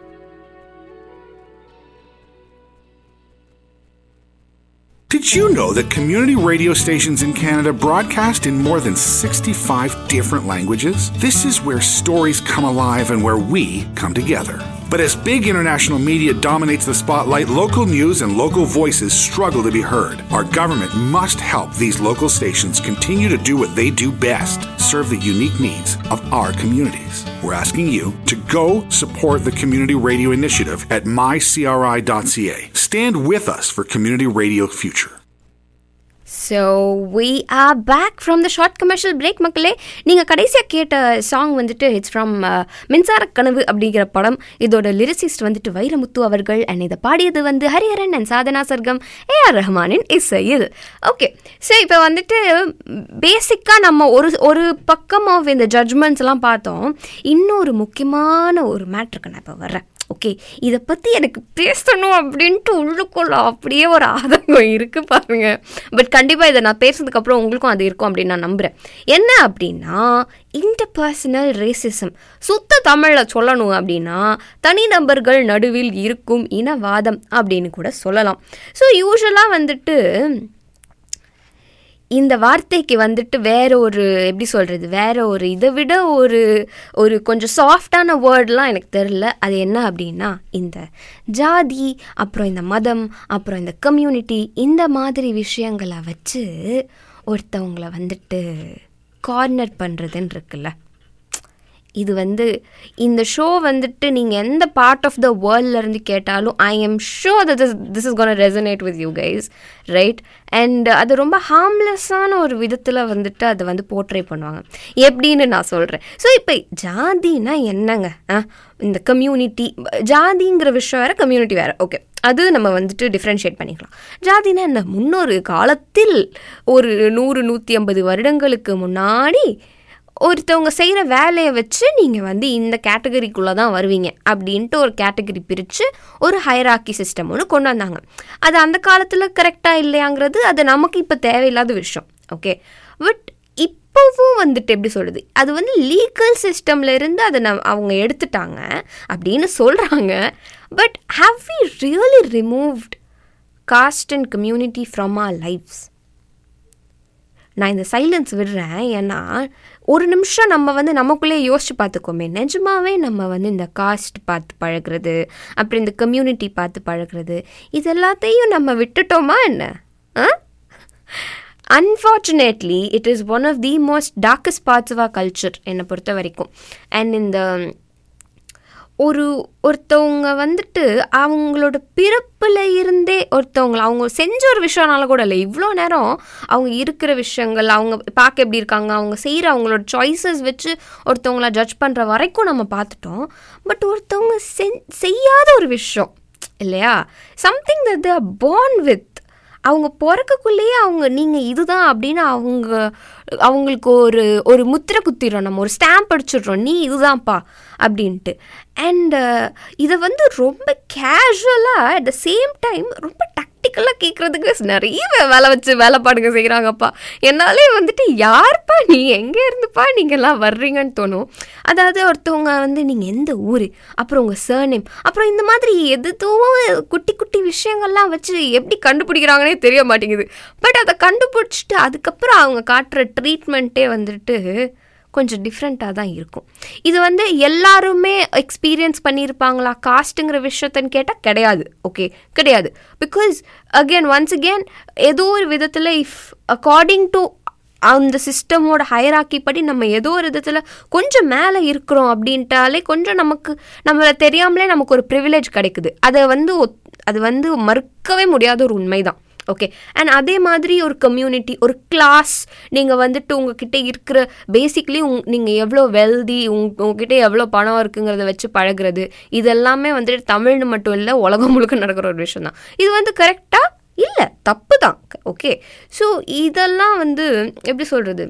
Did you know that community radio stations in Canada broadcast in more than 65 different languages? This is where stories come alive and where we come together. But as big international media dominates the spotlight, local news and local voices struggle to be heard. Our government must help these local stations continue to do what they do best serve the unique needs of our communities. We're asking you to go support the Community Radio Initiative at mycri.ca. Stand with us for community radio future. So we are back from the short commercial break மக்களே நீங்கள் கடைசியாக கேட்ட song வந்துட்டு it's from மின்சார கனவு அப்படிங்கிற படம் இதோட லிரிசிஸ்ட் வந்துட்டு வைரமுத்து அவர்கள் அண்ட் இதை பாடியது வந்து ஹரிஹரன் அண்ட் சாதனா சர்க்கம் ஏஆர் ரஹ்மானின் இசையில் ஓகே ஸோ இப்போ வந்துட்டு பேசிக்காக நம்ம ஒரு ஒரு பக்கம் ஆஃப் இந்த ஜட்ஜ்மெண்ட்ஸ் எல்லாம் பார்த்தோம் இன்னொரு முக்கியமான ஒரு மேட்ருக்கு நான் இப்போ வர்றேன் ஓகே இதை பற்றி எனக்கு பேசணும் அப்படின்ட்டு உள்ளுக்குள்ள அப்படியே ஒரு ஆதங்கம் இருக்குது பாருங்க பட் கண்டிப்பாக இதை நான் பேசுனதுக்கப்புறம் உங்களுக்கும் அது இருக்கும் அப்படின்னு நான் நம்புகிறேன் என்ன அப்படின்னா இன்டர்பர்சனல் ரேசிசம் சுத்த தமிழில் சொல்லணும் அப்படின்னா தனிநபர்கள் நடுவில் இருக்கும் இனவாதம் அப்படின்னு கூட சொல்லலாம் ஸோ யூஸ்வலாக வந்துட்டு இந்த வார்த்தைக்கு வந்துட்டு வேற ஒரு எப்படி சொல்கிறது வேற ஒரு இதை விட ஒரு ஒரு கொஞ்சம் சாஃப்டான வேர்ட்லாம் எனக்கு தெரில அது என்ன அப்படின்னா இந்த ஜாதி அப்புறம் இந்த மதம் அப்புறம் இந்த கம்யூனிட்டி இந்த மாதிரி விஷயங்களை வச்சு ஒருத்தவங்களை வந்துட்டு கார்னர் பண்ணுறதுன்னு இருக்குல்ல இது வந்து இந்த ஷோ வந்துட்டு நீங்கள் எந்த பார்ட் ஆஃப் த வேர்ல்ட்ல இருந்து கேட்டாலும் I am sure that this this is gonna resonate with you guys right and அது ரொம்ப ஹார்ம்லெஸ்ஸான ஒரு விதத்தில் வந்துட்டு அதை வந்து போர்ட்ரே பண்ணுவாங்க எப்படின்னு நான் சொல்கிறேன் ஸோ இப்போ ஜாதினா என்னங்க ஆ இந்த கம்யூனிட்டி ஜாதிங்கிற விஷயம் வேறு கம்யூனிட்டி வேறு ஓகே அது நம்ம வந்துட்டு டிஃப்ரென்ஷியேட் பண்ணிக்கலாம் ஜாதினா என்ன முன்னொரு காலத்தில் ஒரு நூறு நூற்றி ஐம்பது வருடங்களுக்கு முன்னாடி ஒருத்தவங்க செய்கிற வேலையை வச்சு நீங்கள் வந்து இந்த கேட்டகரிக்குள்ளே தான் வருவீங்க அப்படின்ட்டு ஒரு கேட்டகரி பிரித்து ஒரு ஹைராக்கி சிஸ்டம் ஒன்று கொண்டு வந்தாங்க அது அந்த காலத்தில் கரெக்டாக இல்லையாங்கிறது அது நமக்கு இப்போ தேவையில்லாத விஷயம் ஓகே பட் இப்போவும் வந்துட்டு எப்படி சொல்கிறது அது வந்து லீகல் சிஸ்டம்ல இருந்து அதை நம் அவங்க எடுத்துட்டாங்க அப்படின்னு சொல்கிறாங்க but have we really removed caste and community from our lives நான் இந்த சைலன்ஸ் விடுறேன் ஏன்னா ஒரு நிமிஷம் நம்ம வந்து நமக்குள்ளே யோசிச்சு பார்த்துக்கோமே நிஜமாவே நம்ம வந்து இந்த காஸ்ட் பார்த்து பழகுறது அப்புறம் இந்த கம்யூனிட்டி பார்த்து பழகுறது இது எல்லாத்தையும் நம்ம விட்டுட்டோமா என்ன ஆ unfortunately it is one of the most darkest parts of our culture என்னை பொறுத்த வரைக்கும் அண்ட் இந்த ஒரு ஒருத்தவங்க வந்துட்டு அவங்களோட பிறப்பில் இருந்தே ஒருத்தவங்கள அவங்க செஞ்ச ஒரு விஷயம்னால கூட இல்லை இவ்வளோ நேரம் அவங்க இருக்கிற விஷயங்கள் அவங்க பார்க்க எப்படி இருக்காங்க அவங்க செய்கிற அவங்களோட சாய்ஸஸ் வச்சு ஒருத்தவங்கள ஜட்ஜ் பண்ணுற வரைக்கும் நம்ம பார்த்துட்டோம் பட் ஒருத்தவங்க செஞ் செய்யாத ஒரு விஷயம் இல்லையா something that they are born with அவங்க பிறக்கக்குள்ளேயே அவங்க நீங்கள் இதுதான் அப்படின்னு அவங்க அவங்களுக்கு ஒரு ஒரு முத்திரை குத்திடுறோம் நம்ம ஒரு ஸ்டாம்ப் அடிச்சிடுறோம் நீ இதுதான்ப்பா அப்படின்ட்டு அண்ட் இதை வந்து ரொம்ப கேஷுவலாக அட் த சேம் டைம் ரொம்ப டாக்டிக்கலாக கேட்குறதுக்கு நிறைய வே- வேலை வச்சு வேலைப்பாடுங்க செய்கிறாங்கப்பா என்னாலே வந்துட்டு யார்ப்பா நீ எங்கே இருந்துப்பா நீங்கள்லாம் வர்றீங்கன்னு தோணும் அதாவது ஒருத்தவங்க வந்து நீங்கள் எந்த ஊர் அப்புறம் உங்கள் சர்நேம் அப்புறம் இந்த மாதிரி எதுவும் குட்டி குட்டி விஷயங்கள்லாம் வச்சு எப்படி கண்டுபிடிக்கிறாங்கன்னே தெரிய மாட்டேங்குது பட் அதை கண்டுபிடிச்சிட்டு அதுக்கப்புறம் அவங்க காட்டுற ட்ரீட்மெண்ட்டே வந்துட்டு கொஞ்சம் டிஃப்ரெண்ட்டாக தான் இருக்கும் இது வந்து எல்லாருமே எக்ஸ்பீரியன்ஸ் பண்ணியிருப்பாங்களா காஸ்ட்டுங்கிற விஷயத்தன்னு கேட்டால் கிடையாது ஓகே கிடையாது பிகாஸ் அகெயின் ஒன்ஸ் அகெயின் ஏதோ ஒரு விதத்தில் இஃப் அக்கார்டிங் டு அந்த சிஸ்டமோட ஹைராக்கி படி நம்ம ஏதோ ஒரு விதத்தில் கொஞ்சம் மேலே இருக்கிறோம் அப்படின்ட்டாலே கொஞ்சம் நமக்கு நம்மளை தெரியாமலே நமக்கு ஒரு ப்ரிவிலேஜ் கிடைக்குது அதை வந்து ஒத்- அது வந்து மறுக்கவே முடியாத ஒரு உண்மை தான் ஓகே அண்ட் அதே மாதிரி ஒரு கம்யூனிட்டி ஒரு கிளாஸ் நீங்கள் வந்துட்டு உங்ககிட்ட இருக்கிற பேசிக்லி உங் நீங்கள் எவ்வளோ வெல்தி உங் உங்ககிட்ட எவ்வளோ பணம் இருக்குங்கிறத வச்சு பழகுறது இதெல்லாமே வந்துட்டு தமிழ்னு மட்டும் இல்லை உலகம் முழுக்க நடக்கிற ஒரு விஷயம் தான் இது வந்து கரெக்டாக இல்லை தப்பு தான் ஓகே ஸோ இதெல்லாம் வந்து எப்படி சொல்கிறது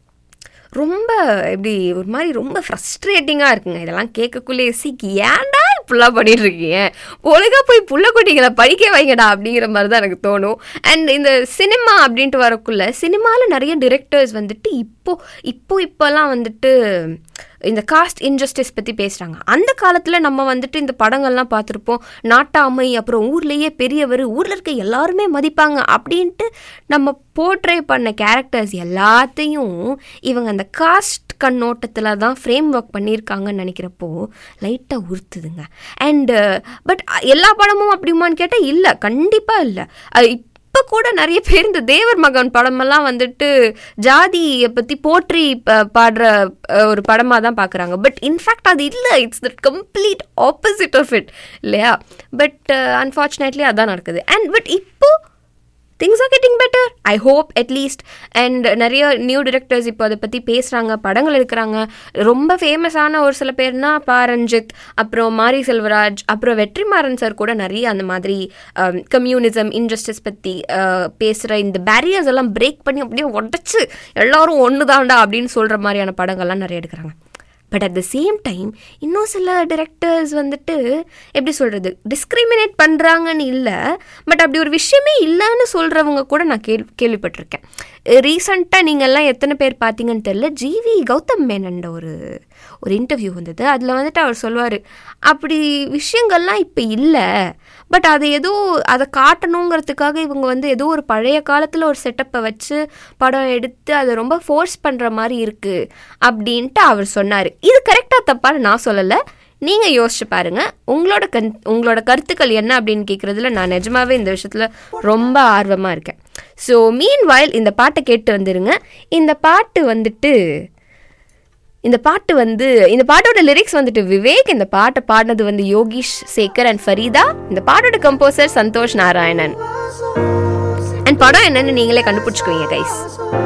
ரொம்ப எப்படி ஒரு மாதிரி ரொம்ப ஃப்ரஸ்ட்ரேட்டிங்காக இருக்குங்க இதெல்லாம் கேட்கக்குள்ளே சிக்கி ஏன்டா இப்படிலாம் பண்ணிட்டு இருக்கீங்க ஒழுங்கா போய் புள்ள குட்டிகளை படிக்க வைங்கடா அப்படிங்கிற மாதிரி தான் எனக்கு தோணும் அண்ட் இந்த சினிமா அப்படின்ட்டு வரக்குள்ள சினிமாவில் நிறைய டிரெக்டர்ஸ் வந்துட்டு இப்போ இப்போ இப்போல்லாம் வந்துட்டு இந்த காஸ்ட் இன்ஜஸ்டிஸ் பற்றி பேசுகிறாங்க அந்த காலத்தில் நம்ம வந்துட்டு இந்த படங்கள்லாம் பார்த்துருப்போம் நாட்டாமை அப்புறம் ஊர்லேயே பெரியவர் ஊரில் இருக்க எல்லாருமே மதிப்பாங்க அப்படின்ட்டு நம்ம போர்ட்ரே பண்ண கேரக்டர்ஸ் எல்லாத்தையும் இவங்க அந்த காஸ்ட் கண்ணோட்டத்தில் தான் ஃப்ரேம் ஒர்க் பண்ணியிருக்காங்கன்னு நினைக்கிறப்போ லைட்டாக உறுத்துதுங்க அண்டு பட் எல்லா படமும் அப்படிமான்னு கேட்டால் இல்லை கண்டிப்பாக இல்லை இப்போ கூட நிறைய பேர் இந்த தேவர் மகன் படமெல்லாம் வந்துட்டு ஜாதியை பற்றி போற்றி ப- பாடுற அஹ், ஒரு படமாக தான் பார்க்குறாங்க பட் இன்ஃபேக்ட் அது இல்லை it's the complete opposite of it இல்லையா பட் அன்ஃபார்ச்சுனேட்லி அதான் நடக்குது அண்ட் பட் இப்போ things are getting better I hope at least and நிறைய நியூ டிரெக்டர்ஸ் இப்போ அதை பற்றி பேசுகிறாங்க படங்கள் எடுக்கிறாங்க ரொம்ப ஃபேமஸான ஒரு சில பேர்னா பா ரஞ்சித் அப்புறம் மாரி செல்வராஜ் அப்புறம் வெற்றிமாறன் சார் கூட நிறைய அந்த மாதிரி கம்யூனிசம் இன்ஜஸ்டிஸ் பற்றி பேசுகிற இந்த பேரியர்ஸ் எல்லாம் பிரேக் பண்ணி அப்படியே உடச்சி எல்லாரும் ஒன்று தான்டா அப்படின்னு சொல்கிற மாதிரியான படங்கள்லாம் நிறைய எடுக்கிறாங்க but at the same time இன்னும் சில டிரெக்டர்ஸ் வந்துட்டு எப்படி சொல்கிறது டிஸ்கிரிமினேட் பண்ணுறாங்கன்னு இல்லை பட் அப்படி ஒரு விஷயமே இல்லைன்னு சொல்கிறவங்க கூட நான் கேள் கேள்விப்பட்டிருக்கேன் ரீசண்டாக நீங்கள்லாம் எத்தனை பேர் பார்த்தீங்கன்னு தெரில ஜிவி கௌதம் மேனன்ட ஒரு ஒரு இன்டர்வியூ வந்தது அதில் வந்துட்டு அவர் சொல்லுவார் அப்படி விஷயங்கள்லாம் இப்போ இல்லை பட் அது ஏதோ அதை காட்டணுங்கிறதுக்காக இவங்க வந்து ஏதோ ஒரு பழைய காலத்தில் ஒரு செட்டப்பை வச்சு படம் எடுத்து அதை ரொம்ப ஃபோர்ஸ் பண்ணுற மாதிரி இருக்குது அப்படின்ட்டு அவர் சொன்னார் இது கரெக்டாக தப்பான்னு நான் சொல்லலை நீங்கள் யோசிச்சு பாருங்க உங்களோட கண் உங்களோட கருத்துக்கள் என்ன அப்படின்னு கேட்குறதுல நான் நிஜமாவே இந்த விஷயத்தில் ரொம்ப ஆர்வமாக இருக்கேன் ஸோ மீன் வாயில் இந்த பாட்டை கேட்டு வந்துருங்க இந்த பாட்டு வந்துட்டு இந்த பாட்டு வந்து இந்த பாட்டோட லிரிக்ஸ் வந்துட்டு விவேக் இந்த பாட்டை பாடினது வந்து யோகிஷ் சேகர் அண்ட் ஃபரீதா இந்த பாட்டோட கம்போசர் சந்தோஷ் நாராயணன் அண்ட் படம் என்னன்னு நீங்களே கண்டுபிடிச்சுக்கோங்க கைஸ்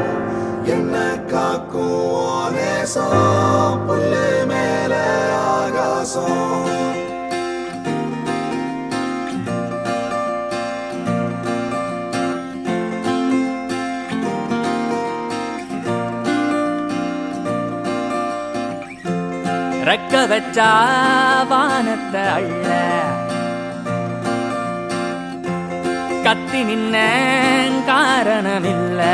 ரெக்க வச்சா வானத்தை அள்ள கத்தி நின்ன காரணமில்ல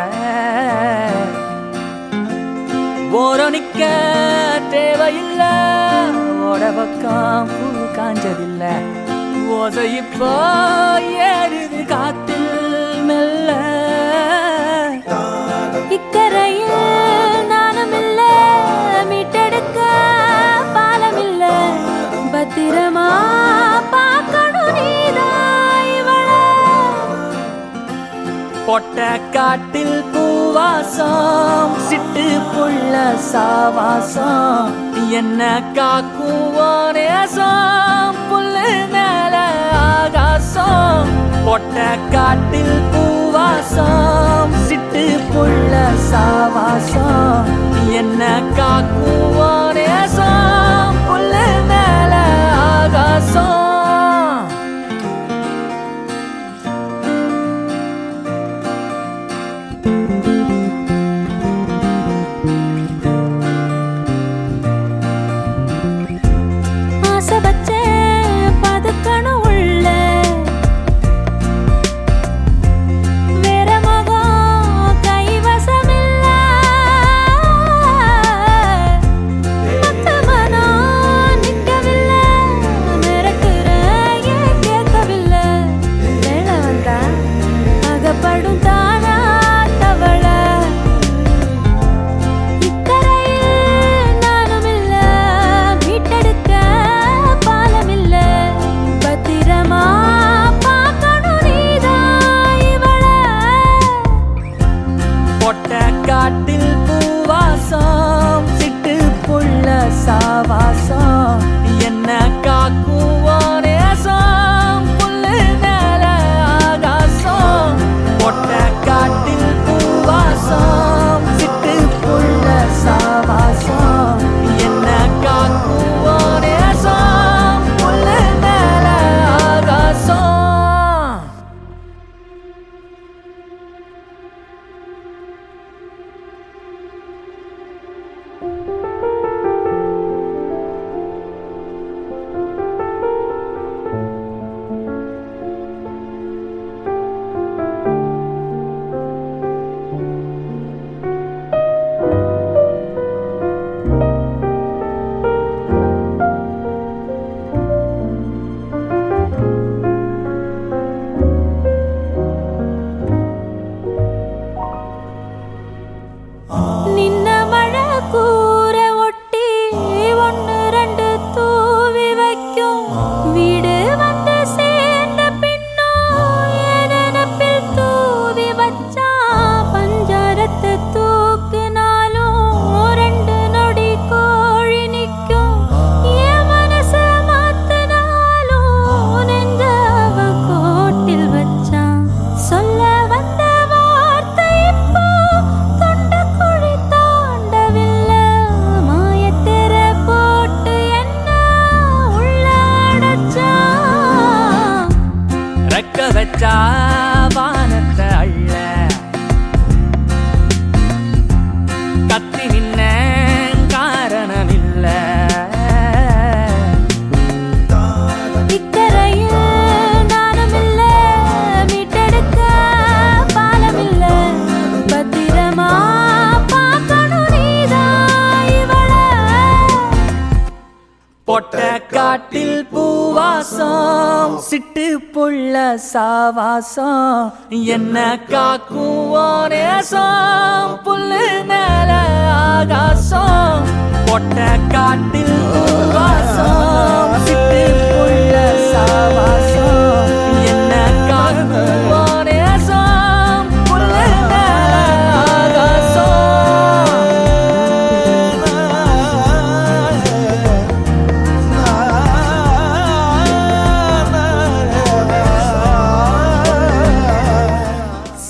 ஓரம் நிக்க தேவையில்ல ஓட பக்கம் பூ காஞ்சதில்ல ஓசை இப்போ ஏறுது காத்தில் மெல்ல இக்கரையில் நானும் இல்ல மீட்டெடுக்க பாலம் இல்ல பத்திரமா பார்க்கணும் நீதான் இவள பொட்ட காட்டில் பூவாசம் சிட்டு புள்ள சாவாசம் என்ன காக்கும் நேசம் புல்லு மேல ஆகாசம் பொட்ட காட்டில் பூவாசம் சிட்டு புள்ள சாவாசம் என்ன காக்கும் நேசம் புல்லு மேல ஆகாசம் ஆசை வச்சே பதுக்கணும் உள்ள வேற மகம் கைவசமில்ல மத்த மனம் நிக்கவில்லை மிரட்டுற ஏன் கேட்கவில்லை வேலை வந்தா அகப்படும் தானா தவளை இக்கரையில் நானும் இல்ல மீட்டெடுக்க பாலம் இல்ல பத்திரமா பார்க்கணும் நீதான் இவள பொட்ட காட்டில் பூவாசம் சிட்டு புள்ள சாவாசம் என்ன காக்கும் நேசம் புல்லு மேல ஆகாசம் பொட்ட காட்டில் பூவாசம் சிட்டு புள்ள சாவாசம் என்ன காக்கும் நேசம் புல்லு மேல ஆகாசம் நின்ன மழை கூற ஒட்டி ஒன்னு ரெண்டு தூவி வைக்கும் வீடு வந்து சேர்ந்த பின்னோ என் நினப்பில் தூவி வச்சா பஞ்சாரத்தை தூக்குனாலும் ரெண்டு நொடி கோழி நிக்கும் என் மனச மாத்தினாலும் நெஞ்ச அவ கோட்டில் வச்சான் சொல்ல வந்த வார்த்தை இப்போ தொண்ட குழி தாண்டவில்லை மாயத்திர போட்டு என்ன உள்ள அடைச்சான் ரெக்க வச்சா வானத்தை அள்ள கத்தி நின்ன காரணமில்ல இக்கரையில் நானும் இல்ல மீட்டெடுக்க பாலம் இல்ல பத்திரமா பார்க்கணும் நீதான் இவள பொட்ட காட்டில் பூவாசம் சிட்டு புள்ள சாவாசம் என்ன காக்கும் நேசம் புல்லு மேல ஆகாசம் பொட்ட காட்டில் பூவாசம் சிட்டு புள்ள சாவாசம் என்ன காக்கும் நேசம் புல்லு மேல ஆகாசம்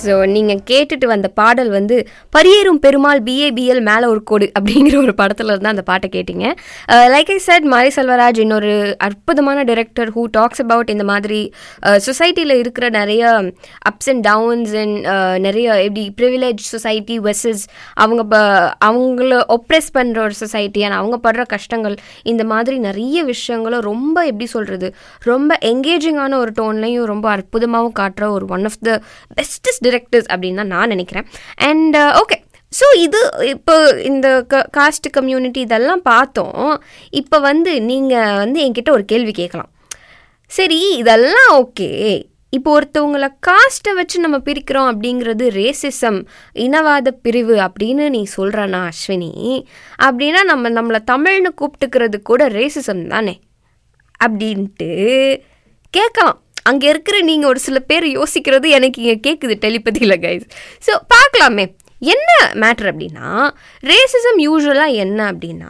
ஸோ நீங்கள் கேட்டுட்டு வந்த பாடல் வந்து பரியேறும் பெருமாள் பிஏபிஎல் மேலே ஒரு கோடு அப்படிங்கிற ஒரு படத்தில் இருந்து அந்த பாட்டை கேட்டிங்க லைக் ஐ செட் மாரி செல்வராஜ் இன்னொரு அற்புதமான டைரக்டர் ஹூ டாக்ஸ் அபவுட் இந்த மாதிரி சொசைட்டியில் இருக்கிற நிறைய அப்ஸ் அண்ட் டவுன்ஸ் அண்ட் நிறைய எப்படி ப்ரிவிலேஜ் சொசைட்டி வெர்சஸ் அவங்க ப அவங்கள ஒப்ரெஸ் பண்ணுற ஒரு சொசைட்டி அண்ட் அவங்க படுற கஷ்டங்கள் இந்த மாதிரி நிறைய விஷயங்களும் ரொம்ப எப்படி சொல்கிறது ரொம்ப எங்கேஜிங்கான ஒரு டோன்லையும் ரொம்ப அற்புதமாகவும் காட்டுற ஒரு one of the bestest directors அப்படின்னு தான் நான் நினைக்கிறேன் அண்ட் ஓகே ஸோ இது இப்போ இந்த க காஸ்ட் கம்யூனிட்டி இதெல்லாம் பார்த்தோம் இப்போ வந்து நீங்கள் வந்து என்கிட்ட ஒரு கேள்வி கேட்கலாம் சரி இதெல்லாம் ஓகே இப்போ ஒருத்தவங்களை காஸ்ட்டை வச்சு நம்ம பிரிக்கிறோம் அப்படிங்கிறது ரேசிசம் இனவாத பிரிவு அப்படின்னு நீ சொல்கிறனா அஸ்வினி அப்படின்னா நம்ம நம்மளை தமிழ்னு கூப்பிட்டுக்கிறது கூட ரேசிசம் தானே அப்படின்ட்டு கேட்கலாம் அங்கே இருக்கிற நீங்கள் ஒரு சில பேர் யோசிக்கிறது எனக்கு இங்கே கேட்குது டெலிபதியில் கைஸ் ஸோ பார்க்கலாமே என்ன மேட்ரு அப்படின்னா ரேசிசம் யூஸ்வலாக என்ன அப்படின்னா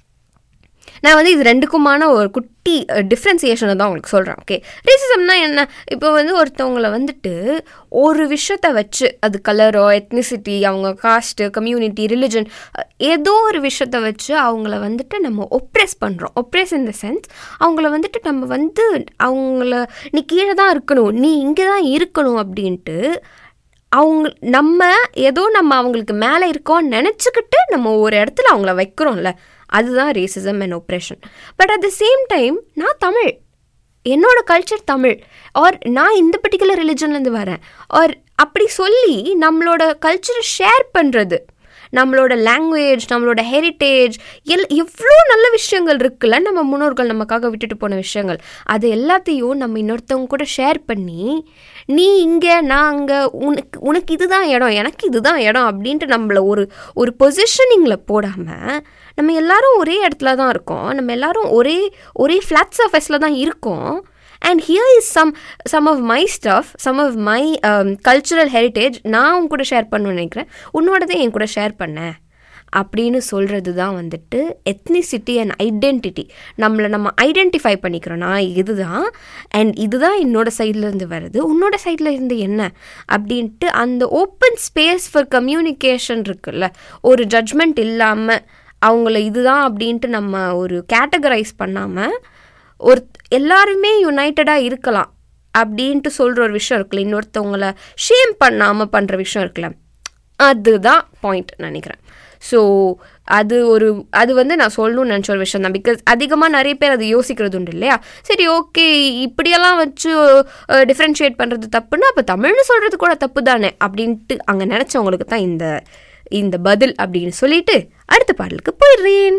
நான் வந்து இது ரெண்டுக்குமான ஒரு குட்டி டிஃப்ரென்சியேஷனை தான் உங்களுக்கு சொல்கிறேன் ஓகே ரேசிசம்னா என்ன இப்போ வந்து ஒருத்தவங்களை வந்துட்டு ஒரு விஷயத்த வச்சு அது கலரோ எத்னிசிட்டி அவங்க காஸ்ட்டு கம்யூனிட்டி ரிலிஜன் ஏதோ ஒரு விஷயத்த வச்சு அவங்கள வந்துட்டு நம்ம ஒப்ரெஸ் பண்ணுறோம் ஒப்ரெஸ் இன் த சென்ஸ் அவங்கள வந்துட்டு நம்ம வந்து அவங்கள நீ கீழே தான் இருக்கணும் நீ இங்கே தான் இருக்கணும் அப்படின்ட்டு அவங்க நம்ம ஏதோ நம்ம அவங்களுக்கு மேலே இருக்கோம்னு நினச்சிக்கிட்டு நம்ம ஒரு இடத்துல அவங்கள வைக்கிறோம்ல அதுதான் racism and oppression but at the same time நான் தமிழ் என்னோட கல்ச்சர் தமிழ் ஆர் நான் இந்த பர்டிகுலர் ரிலிஜன்லேருந்து வரேன் ஆர் அப்படி சொல்லி நம்மளோட கல்ச்சரை ஷேர் பண்ணுறது நம்மளோட லாங்குவேஜ் நம்மளோட ஹெரிட்டேஜ் எல் எவ்வளோ நல்ல விஷயங்கள் இருக்குல்ல நம்ம முன்னோர்கள் நமக்காக விட்டுட்டு போன விஷயங்கள் அது எல்லாத்தையும் நம்ம இன்னொருத்தவங்க கூட ஷேர் பண்ணி நீ இங்கே நான் அங்கே உனக்கு உனக்கு இதுதான் இடம் எனக்கு இதுதான் இடம் அப்படின்ட்டு நம்மளை ஒரு ஒரு பொசிஷனிங்கில் போடாமல் நம்ம எல்லாரும் ஒரே இடத்துல தான் இருக்கோம் நம்ம எல்லாரும் ஒரே ஒரே ஃப்ளாட் சர்ஃபேஸில் தான் இருக்கோம் and here is some some of my stuff some of my cultural heritage நான் உன் கூட ஷேர் பண்ணணும்னு நினைக்கிறேன் உன்னோடதே என் கூட ஷேர் பண்ணேன் அப்படின்னு சொல்கிறது தான் வந்துட்டு எத்னிசிட்டி அண்ட் ஐடென்டிட்டி நம்மளை நம்ம ஐடென்டிஃபை பண்ணிக்கிறோம் நான் இதுதான் அண்ட் இதுதான் என்னோட சைட்லேருந்து வருது உன்னோட சைடில் இருந்து என்ன அப்படின்ட்டு அந்த ஓப்பன் ஸ்பேஸ் ஃபார் கம்யூனிகேஷன் இருக்குல்ல ஒரு ஜட்ஜ்மெண்ட் இல்லாமல் அவங்கள இதுதான் அப்படின்ட்டு நம்ம ஒரு கேட்டகரைஸ் பண்ணாமல் ஒரு எல்லாருமே யுனைட்டடாக இருக்கலாம் அப்படின்ட்டு சொல்கிற ஒரு விஷயம் இருக்குல்ல இன்னொருத்தவங்கள ஷேம் பண்ணாமல் பண்ணுற விஷயம் இருக்குல்ல அதுதான் பாயிண்ட் நினைக்கிறேன் ஸோ அது ஒரு அது வந்து நான் சொல்லணும்னு நினச்ச ஒரு விஷயம் தான் பிகாஸ் அதிகமாக நிறைய பேர் அது யோசிக்கிறது உண்டு இல்லையா சரி ஓகே இப்படியெல்லாம் வச்சு டிஃப்ரென்ஷியேட் பண்ணுறது தப்புன்னா அப்போ தமிழ்னு சொல்கிறது கூட தப்பு தானே அப்படின்ட்டு அங்கே நினச்சவங்களுக்கு தான் இந்த இந்த பதில் அப்படின்னு சொல்லிட்டு அடுத்த பாடலுக்கு போயிடுறேன்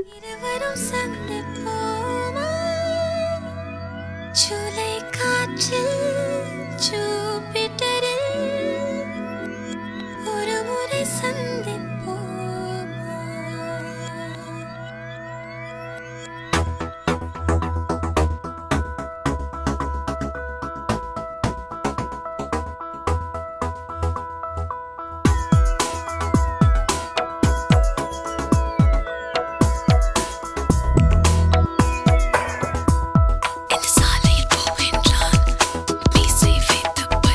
ஜூலை காற்றில் ஜூபிட்டரில் ஒரு முறை சந்திப்போமா இந்த சாலையில் போகின்றான் மீசை வைத்த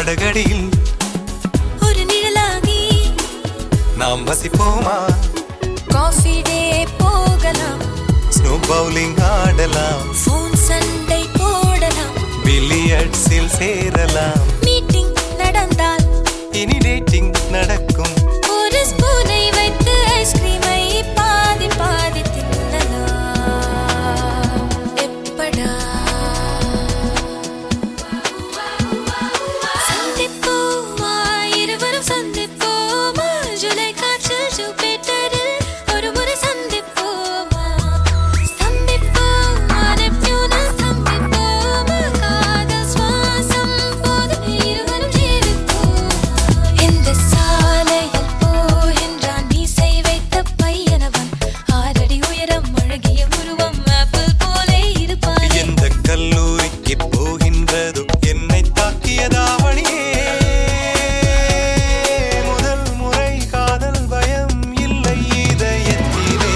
படகடியில் ஒரு நிழலாகி நாம் வசிப்போமா காஃபி டே போகலாம் ஸ்னோ பவுலிங் ஆடலாம் ஃபோன் சண்டை போடலாம் பில்லியர்ட்ஸில் சேரலாம் மீட்டிங் நடந்தால் இனி டேட்டிங் நடக்கும் ஒரு ஸ்பூனை வைத்து ஐஸ்கிரீமை பாதி பாதி தின்னலாம் எப்படா சந்திப்போமா இருவரும் சந்திப்போமா ஜூலை காற்றில் ஜூபிட்டரில் ஒரு முறை சந்திப்போமா ஸ்தம்பிப்போமா நெப்டியூனில் ஸ்தம்பிப்போமா காதல் சுவாசம் போதும் இருவரும் ஜீவிப்போமா இந்த சாலையில் போகின்றான் மீசை வைத்த பையனவன் ஆறடி உயரம் அழகிய உருவம் ஆப்பிள் போலே இருப்பான் எந்த கல்லூரிக்கு போகின்றதோ என்னை தாக்கியதாவணியே முதல் முறை காதல் பயம் இல்லை இதயத்திலே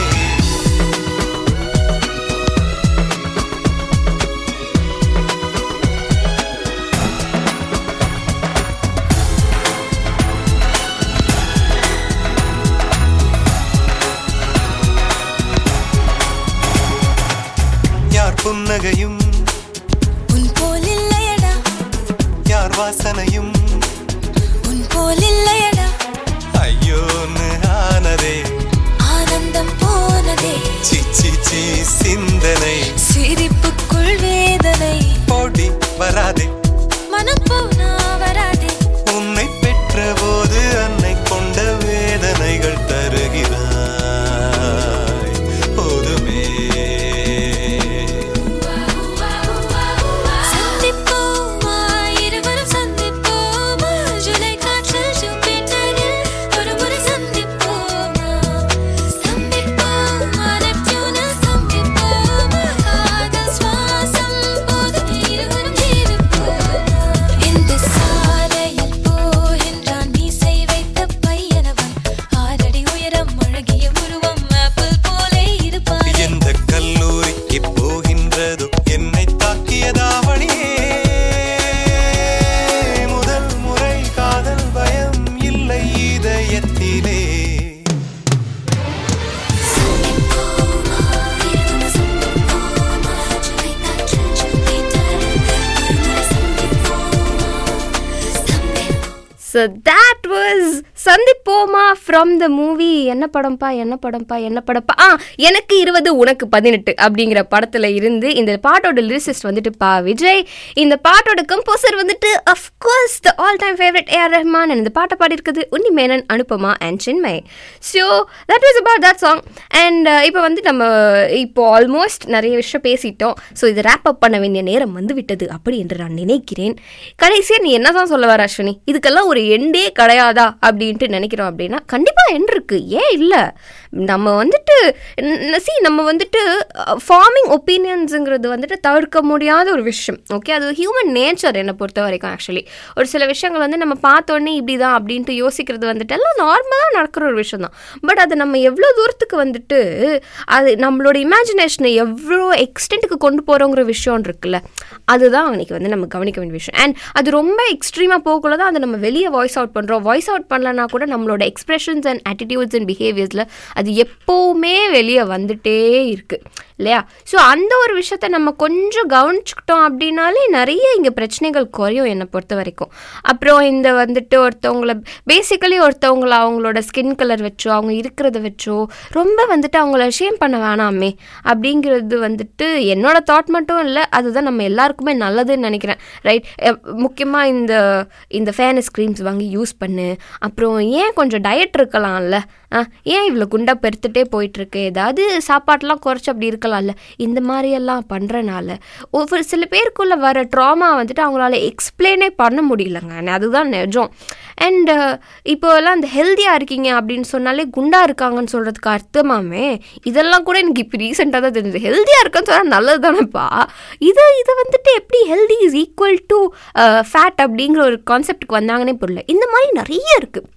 யார் புன்னகையும் உன் போல் இல்லையடா யார் வாசனையும் உன் போல் இல்லையடா ஐயோன்னு ஆனதே ஆனந்தம் போனதே சிச்சி சி சிந்தனை சிரிப்புக்குள் வேதனை போடி வராதே மனம் போனா வராதே உன்னை பெற்ற போது அன்னை கொண்ட வேதனைகள் தருகிறாய் போதுமே சந்திப்போமா இருவரும் சந்திப்போமா ஜூலை காற்றில் ஜூபிட்டரில் ஒரு முறை சந்திப்போமா ஸ்தம்பிப்போமா நெப்டியூனில் ஸ்தம்பிப்போமா காதல் சுவாசம் போதும் இருவரும் ஜீவிப்போமா இந்த சாலையில் போகின்றான் மீசை வைத்த பையனவன் ஆறடி உயரம் அழகிய உருவம் ஆப்பிள் போலே இருப்பான் எந்த கல்லூரிக்கு போகின்றதோ என்னை தாக்கியதாவணியே முதல் முறை காதல் பயம் இல்லை இதயத்திலே ஸோ that was சந்திப்போமா ஃப்ரம் த மூவி என்ன படம்ப்பா என்ன படம்ப்பா என்ன படம்ப்பா ஆ எனக்கு இருபது உனக்கு பதினெட்டு அப்படிங்கிற படத்தில் இருந்து இந்த பாட்டோட லிரிசிஸ்ட் வந்துட்டு பா விஜய் இந்த பாட்டோட கம்போசர் வந்துட்டு of course the all time favourite AR Rahman and இந்த பாட்டை பாடியிருக்குது Unni Menon Anupama and Chinmayi so that was about that song and இப்போ வந்து நம்ம இப்போ ஆல்மோஸ்ட் நிறைய விஷயம் பேசிட்டோம் ஸோ இதை ரேப் அப் பண்ண வேண்டிய நேரம் வந்து விட்டது அப்படி என்று நான் நினைக்கிறேன் கடைசியாக நீ என்ன தான் சொல்ல வர அஸ்வினி இதுக்கெல்லாம் ஒரு எண்டே கிடையாதா அப்படின்ட்டு நினைக்கிறோம் அப்படின்னா கண்டிப்பாக எண்ட் இருக்கு ஏன் இல்லை நம்ம வந்துட்டு சி நம்ம வந்துட்டு ஃபார்மிங் ஒப்பீனியன்ஸுங்கிறது வந்துட்டு தவிர்க்க முடியாத ஒரு விஷயம் ஓகே அது ஹியூமன் நேச்சர் என்னை பொறுத்த வரைக்கும் ஆக்சுவலி ஒரு சில விஷயங்கள் வந்து நம்ம பார்த்தோன்னே இப்படி தான் அப்படின்ட்டு யோசிக்கிறது வந்துட்டு எல்லாம் நார்மலாக நடக்கிற ஒரு விஷயம் தான் பட் அது நம்ம எவ்வளோ தூரத்துக்கு வந்துட்டு அது நம்மளோட இமேஜினேஷனை எவ்வளோ எக்ஸ்டென்ட்டுக்கு கொண்டு போகிறோங்கிற விஷயம் இருக்குல்ல அதுதான் அன்றைக்கி வந்து நம்ம கவனிக்க வேண்டிய விஷயம் அண்ட் அது ரொம்ப எக்ஸ்ட்ரீமாக போகக்குள்ள தான் அதை நம்ம வெளியே வாய்ஸ் அவுட் பண்ணுறோம் வாய்ஸ் அவுட் பண்ணலனா கூட நம்மளோட எக்ஸ்பிரஷன்ஸ் அண்ட் ஆட்டிடியூட்ஸ் அண்ட் பிஹேவியர்ஸில் அது எப்போவுமே வெளியே வந்துட்டே இருக்குது இல்லையா ஸோ அந்த ஒரு விஷயத்த நம்ம கொஞ்சம் கவனிச்சுக்கிட்டோம் அப்படின்னாலே நிறைய இங்கே பிரச்சனைகள் குறையும் என்னை பொறுத்த வரைக்கும் அப்புறம் இந்த வந்துட்டு ஒருத்தவங்கள பேசிக்கலி ஒருத்தவங்கள அவங்களோட ஸ்கின் கலர் வச்சோ அவங்க இருக்கிறத வச்சோ ரொம்ப வந்துட்டு அவங்கள ஷேம் பண்ண வேணாமே அப்படிங்கிறது வந்துட்டு என்னோட தாட் மட்டும் இல்லை அதுதான் நம்ம எல்லாருக்குமே நல்லதுன்னு நினைக்கிறேன் ரைட் முக்கியமாக இந்த இந்த ஃபேனஸ் க்ரீம்ஸ் வாங்கி யூஸ் பண்ணு அப்புறம் ஏன் கொஞ்சம் டயட் இருக்கலாம்ல ஆ, ஏன் இவ்வளோ குண்டா பெருத்துட்டே போயிட்டுருக்கு ஏதாவது சாப்பாட்டெலாம் குறைச்சி அப்படி இருக்கலாம்ல இந்த மாதிரியெல்லாம் பண்ணுறனால ஒவ்வொரு சில பேருக்குள்ளே வர ட்ராமா வந்துட்டு அவங்களால எக்ஸ்பிளைனே பண்ண முடியலங்க and அதுதான் நிஜம் அண்ட் இப்போல்லாம் இந்த ஹெல்த்தியாக இருக்கீங்க அப்படின்னு சொன்னாலே குண்டா இருக்காங்கன்னு சொல்கிறதுக்கு அர்த்தமாமே இதெல்லாம் கூட எனக்கு இப்போ ரீசெண்டாக தான் தெரிஞ்சது ஹெல்த்தியாக இருக்கேன்னு சொன்னால் நல்லது தானேப்பா இதை இதை வந்துட்டு எப்படி healthy is equal to fat அப்படிங்கிற ஒரு கான்செப்ட்டுக்கு வந்தாங்கன்னே புரியல இந்த மாதிரி நிறைய இருக்குது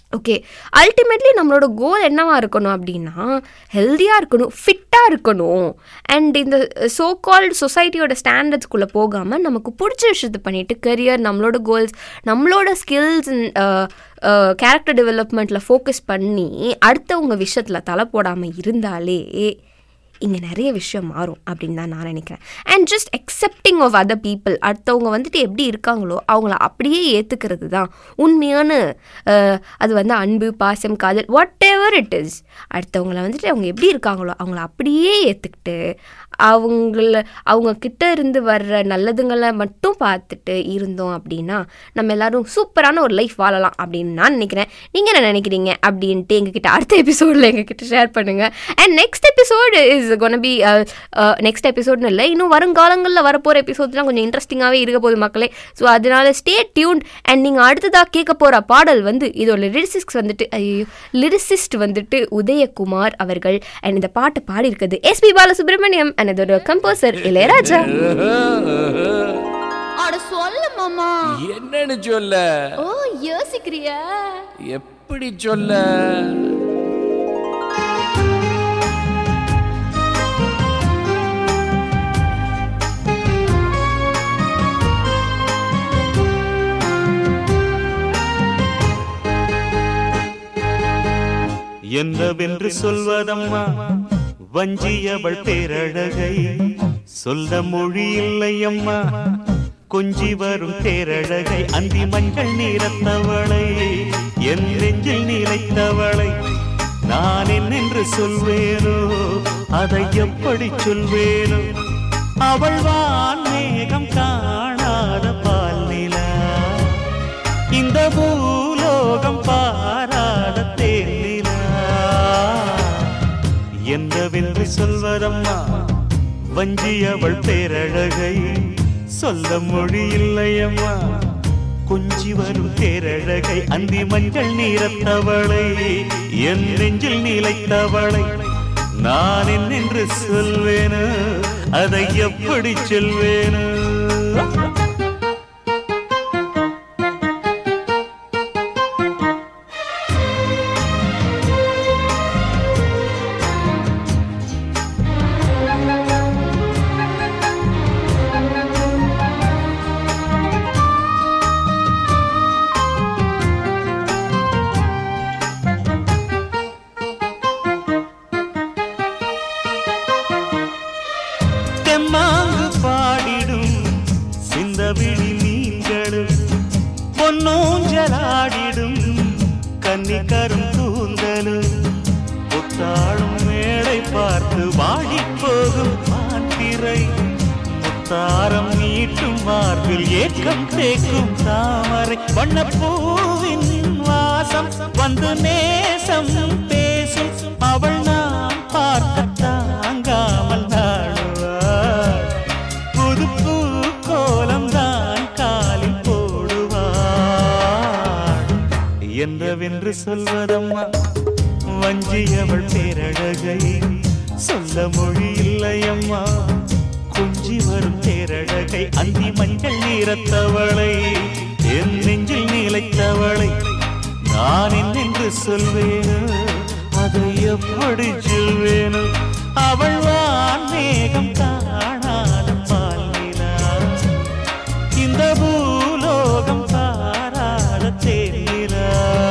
ஓகே அல்டிமேட்லி நம்மளோட கோல் என்னவா இருக்கணும் அப்படின்னா ஹெல்த்தியாக இருக்கணும் ஃபிட்டாக இருக்கணும் அண்ட் இந்த சோ கால்டு சொசைட்டியோட ஸ்டாண்டர்ட்ஸ்குள்ளே போகாமல் நமக்கு பிடிச்ச விஷயத்தை பண்ணிட்டு கரியர் நம்மளோட கோல்ஸ் நம்மளோட ஸ்கில்ஸ் கேரக்டர் டெவலப்மெண்ட்டில் ஃபோக்கஸ் பண்ணி அடுத்தவங்க விஷயத்தில் தலை போடாமல் இருந்தாலே இங்கே நிறைய விஷயம் மாறும் அப்படின்னு தான் நான் நினைக்கிறேன் and just accepting of other people அடுத்தவங்க வந்துட்டு எப்படி இருக்காங்களோ அவங்கள அப்படியே ஏற்றுக்கிறது தான் உண்மையான அஹ், அது வந்து அன்பு பாசம் காதல் வாட் எவர் இட் இஸ் அடுத்தவங்கள வந்துட்டு அவங்க எப்படி இருக்காங்களோ அவங்கள அப்படியே ஏற்றுக்கிட்டு அவங்கள அவங்க கிட்ட இருந்து வர்ற நல்லதுங்களை மட்டும் பார்த்துட்டு இருந்தோம் அப்படின்னா நம்ம எல்லாரும் சூப்பரான ஒரு லைஃப் வாழலாம் அப்படின்னு நான் நினைக்கிறேன் நீங்கள் என்ன நினைக்கிறீங்க அப்படின்ட்டு எங்ககிட்ட அடுத்த எபிசோடில் எங்ககிட்ட ஷேர் பண்ணுங்கள் and next episode is gonna be next எபிசோட்னு இல்லை இன்னும் வருங்காலங்களில் வரப்போகிற எபிசோட்லாம் கொஞ்சம் இன்ட்ரெஸ்டிங்காகவே இருக்க போகுது மக்களே ஸோ அதனால ஸ்டே டியூன் அண்ட் நீங்கள் அடுத்ததாக கேட்க போகிற பாடல் வந்து இதோட லிரிசிஸ்ட் வந்துட்டு ஐயோ லிரிசிஸ்ட் வந்துட்டு உதயகுமார் அவர்கள் அண்ட் இந்த பாட்டு பாடியிருக்கிறது எஸ்பி பாலசுப்ரமணியம் அண்ட் இதோட கம்போசர் இளையராஜா அட சொல்லு மாமா என்னன்னு சொல்ல ஓ யோசிக்கிறியா எப்படி சொல்ல என்னவென்று சொல்வதம்மா வஞ்சியவள் பேரழகை சொல்ல மொழி இல்லையம்மா கொஞ்சி வரும் தேரழகை அந்தி மஞ்சள் நீரத்தவளை என் நெஞ்சில் நிலைத்தவளை நான் என்னென்று சொல்வேனோ அதை எப்படி சொல்வேனோ அவள் வான் மேகம் காணாத பால் நிலா இந்த பூலோகம் பாராத தேனிலா என்னவென்று சொல்வதம்மா வஞ்சி அவள் பேரழகை சொல்ல மொழி இல்லையம்மா கொஞ்சி வரும் தேரழகை அந்தி மஞ்சள் நீரத்தவளை என் நெஞ்சில் நிலைத்தவளை நான் என்னென்று சொல்வேனோ அதை எப்படி சொல்வேனோ தெம்மாங்கு பாடிடும் சிந்தவிழி மீன்களும் பொன்னூஞ்சலாடிடும் கன்னிக்கரும் கூந்தலும் புத்தாளும் மேடை பார்த்து வாடி போகும் மாத்திரை முத்தாரம் நீட்டும் மார்பில் ஏக்கம் தேக்கும் தாமரை வண்ணப்பூவின் வாசம் வந்து நேசம் பேசும் அவள் நான் பார்க்க தாங்காமல் நாடுவாள் புது பூ கோலம் தான் காலில் போடுவாள் என்னவென்று சொல்வதம்மா வஞ்சியவள் பேரழகை சொல்ல மொழி இல்லையம்மா கொஞ்சி வரும் தேரழகை அந்தி மஞ்சள் நீரத்தவளை என் நெஞ்சில் நிலைத்தவளை நான் என்னென்று சொல்வேனோ அதை எப்படி சொல்வேனோ அவள் வான் மேகம் காணாத பால் நிலா இந்த பூலோகம் பாராத தேனிலா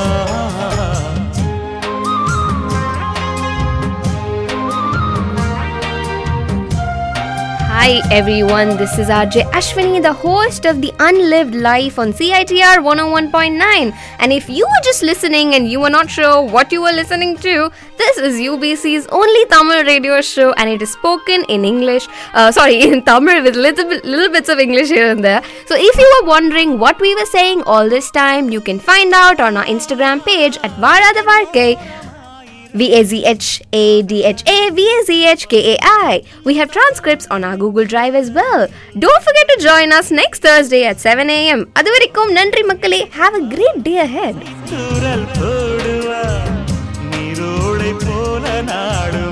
Hi everyone, this is RJ Ashwini, the host of The Unlived Life on CITR 101.9. And if you were just listening and you were not sure what you were listening to, this is UBC's only Tamil radio show and it is spoken in English, uh, sorry, in Tamil with little, bit, little bits of English here and there. So if you were wondering what we were saying all this time, you can find out on our Instagram page at Varadavarke. V A Z H A D H A V A Z H K A I. We have transcripts on our Google Drive as well. Don't forget to join us next Thursday at 7 a.m. அதுவரைக்கும் நன்றி மக்களே have a great day ahead. தூரல் போடுவா நீரோடை போல நாடு